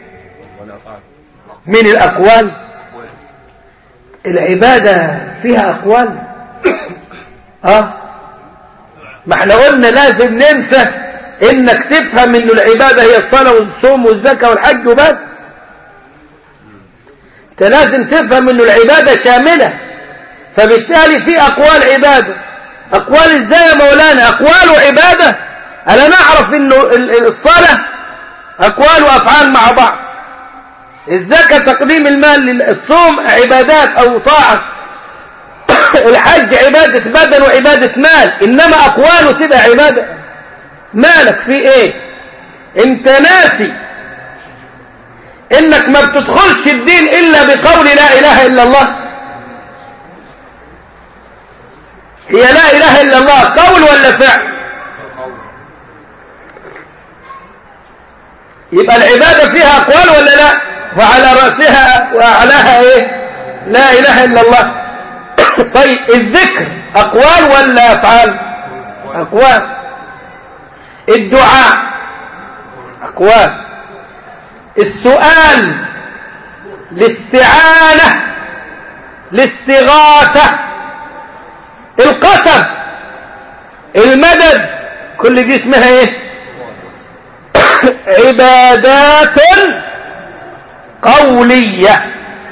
من الأقوال العبادة فيها أقوال اه ما احنا قلنا لازم ننسى انك تفهم ان العبادة هي الصلاة والصوم والزكاة والحج وبس انت لازم تفهم ان العبادة شاملة فبالتالي في اقوال عبادة اقوال ازاي يا مولانا اقوال وعبادة انا نعرف انه الصلاة اقوال وافعال مع بعض الزكاة تقديم المال الصوم عبادات او طاعة الحج عبادة بدن وعبادة مال إنما أقواله تبقى عبادة مالك في إيه انت ناسي إنك ما بتدخلش الدين إلا بقول لا إله إلا الله هي لا إله إلا الله قول ولا فعل يبقى العبادة فيها أقوال ولا لا وعلى رأسها وأعلاها إيه لا إله إلا الله طيب الذكر أقوال ولا أفعال أقوال الدعاء أقوال السؤال الاستعانة الاستغاثة القسم المدد كل دي اسمها ايه عبادات قولية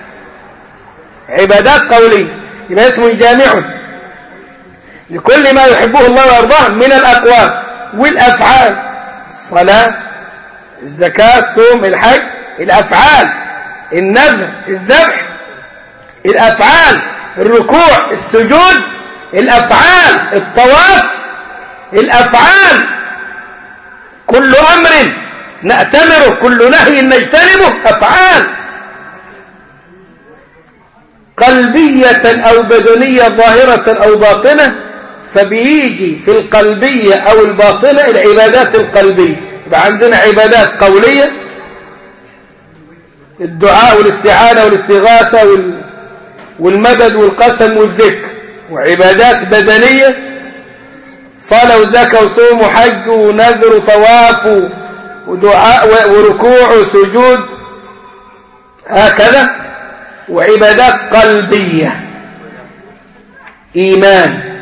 عبادات قولية يبقى اسم جامع لكل ما يحبه الله ويرضاه من الأقوال والأفعال الصلاة الزكاة الصوم الحج الأفعال النذر الذبح الأفعال الركوع السجود الأفعال الطواف الأفعال كل أمر نأتمره كل نهي نجتنبه أفعال قلبية أو بدنية ظاهرة أو باطنة فبيجي في القلبية أو الباطنة العبادات القلبية يبقى عندنا عبادات قولية الدعاء والاستعانة والاستغاثة وال... والمدد والقسم والذكر وعبادات بدنية صلاة وزكاة وصوم وحج ونذر وطواف ودعاء وركوع وسجود هكذا وعبادات قلبية إيمان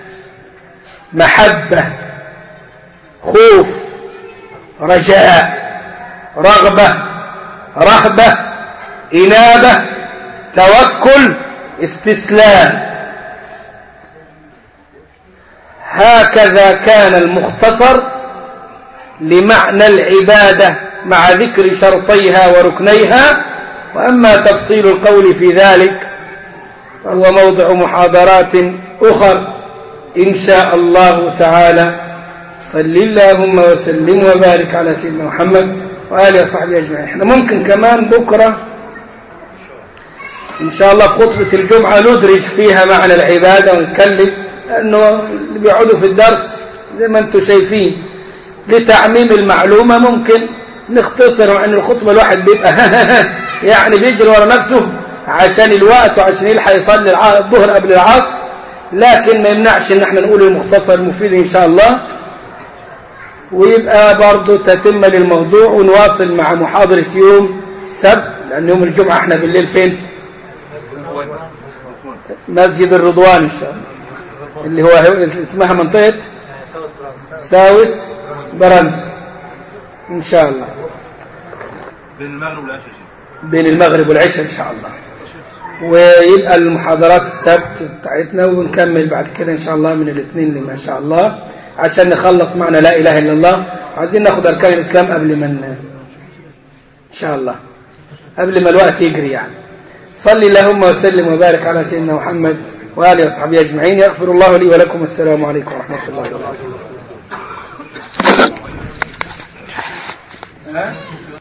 محبة خوف رجاء رغبة رهبة إنابة توكل استسلام هكذا كان المختصر لمعنى العبادة مع ذكر شرطيها وركنيها وأما تفصيل القول في ذلك فهو موضع محاضرات أخر إن شاء الله تعالى صل اللهم وسلم وبارك على سيدنا محمد وآله وصحبه أجمعين احنا ممكن كمان بكرة إن شاء الله في خطبة الجمعة ندرج فيها معنى العبادة ونتكلم لأنه اللي بيقعدوا في الدرس زي ما انتم شايفين لتعميم المعلومة ممكن نختصر مع ان الخطبة الواحد بيبقى يعني بيجري ورا نفسه عشان الوقت وعشان يلحق يصلي الظهر قبل العصر لكن ما يمنعش ان احنا نقول المختصر المفيد ان شاء الله ويبقى برضه تتم للموضوع ونواصل مع محاضرة يوم السبت لأن يوم الجمعة احنا بالليل فين مسجد الرضوان ان شاء الله اللي هو اسمها منطقة ساوس برنس ان شاء الله بين المغرب والعشاء بين المغرب والعشاء ان شاء الله ويبقى المحاضرات السبت بتاعتنا ونكمل بعد كده ان شاء الله من الاثنين اللي ما شاء الله عشان نخلص معنا لا اله الا الله عايزين ناخد اركان الاسلام قبل ما ان شاء الله قبل ما الوقت يجري يعني صل اللهم وسلم وبارك على سيدنا محمد وآله وصحبه أجمعين يغفر الله لي ولكم السلام عليكم ورحمة الله وبركاته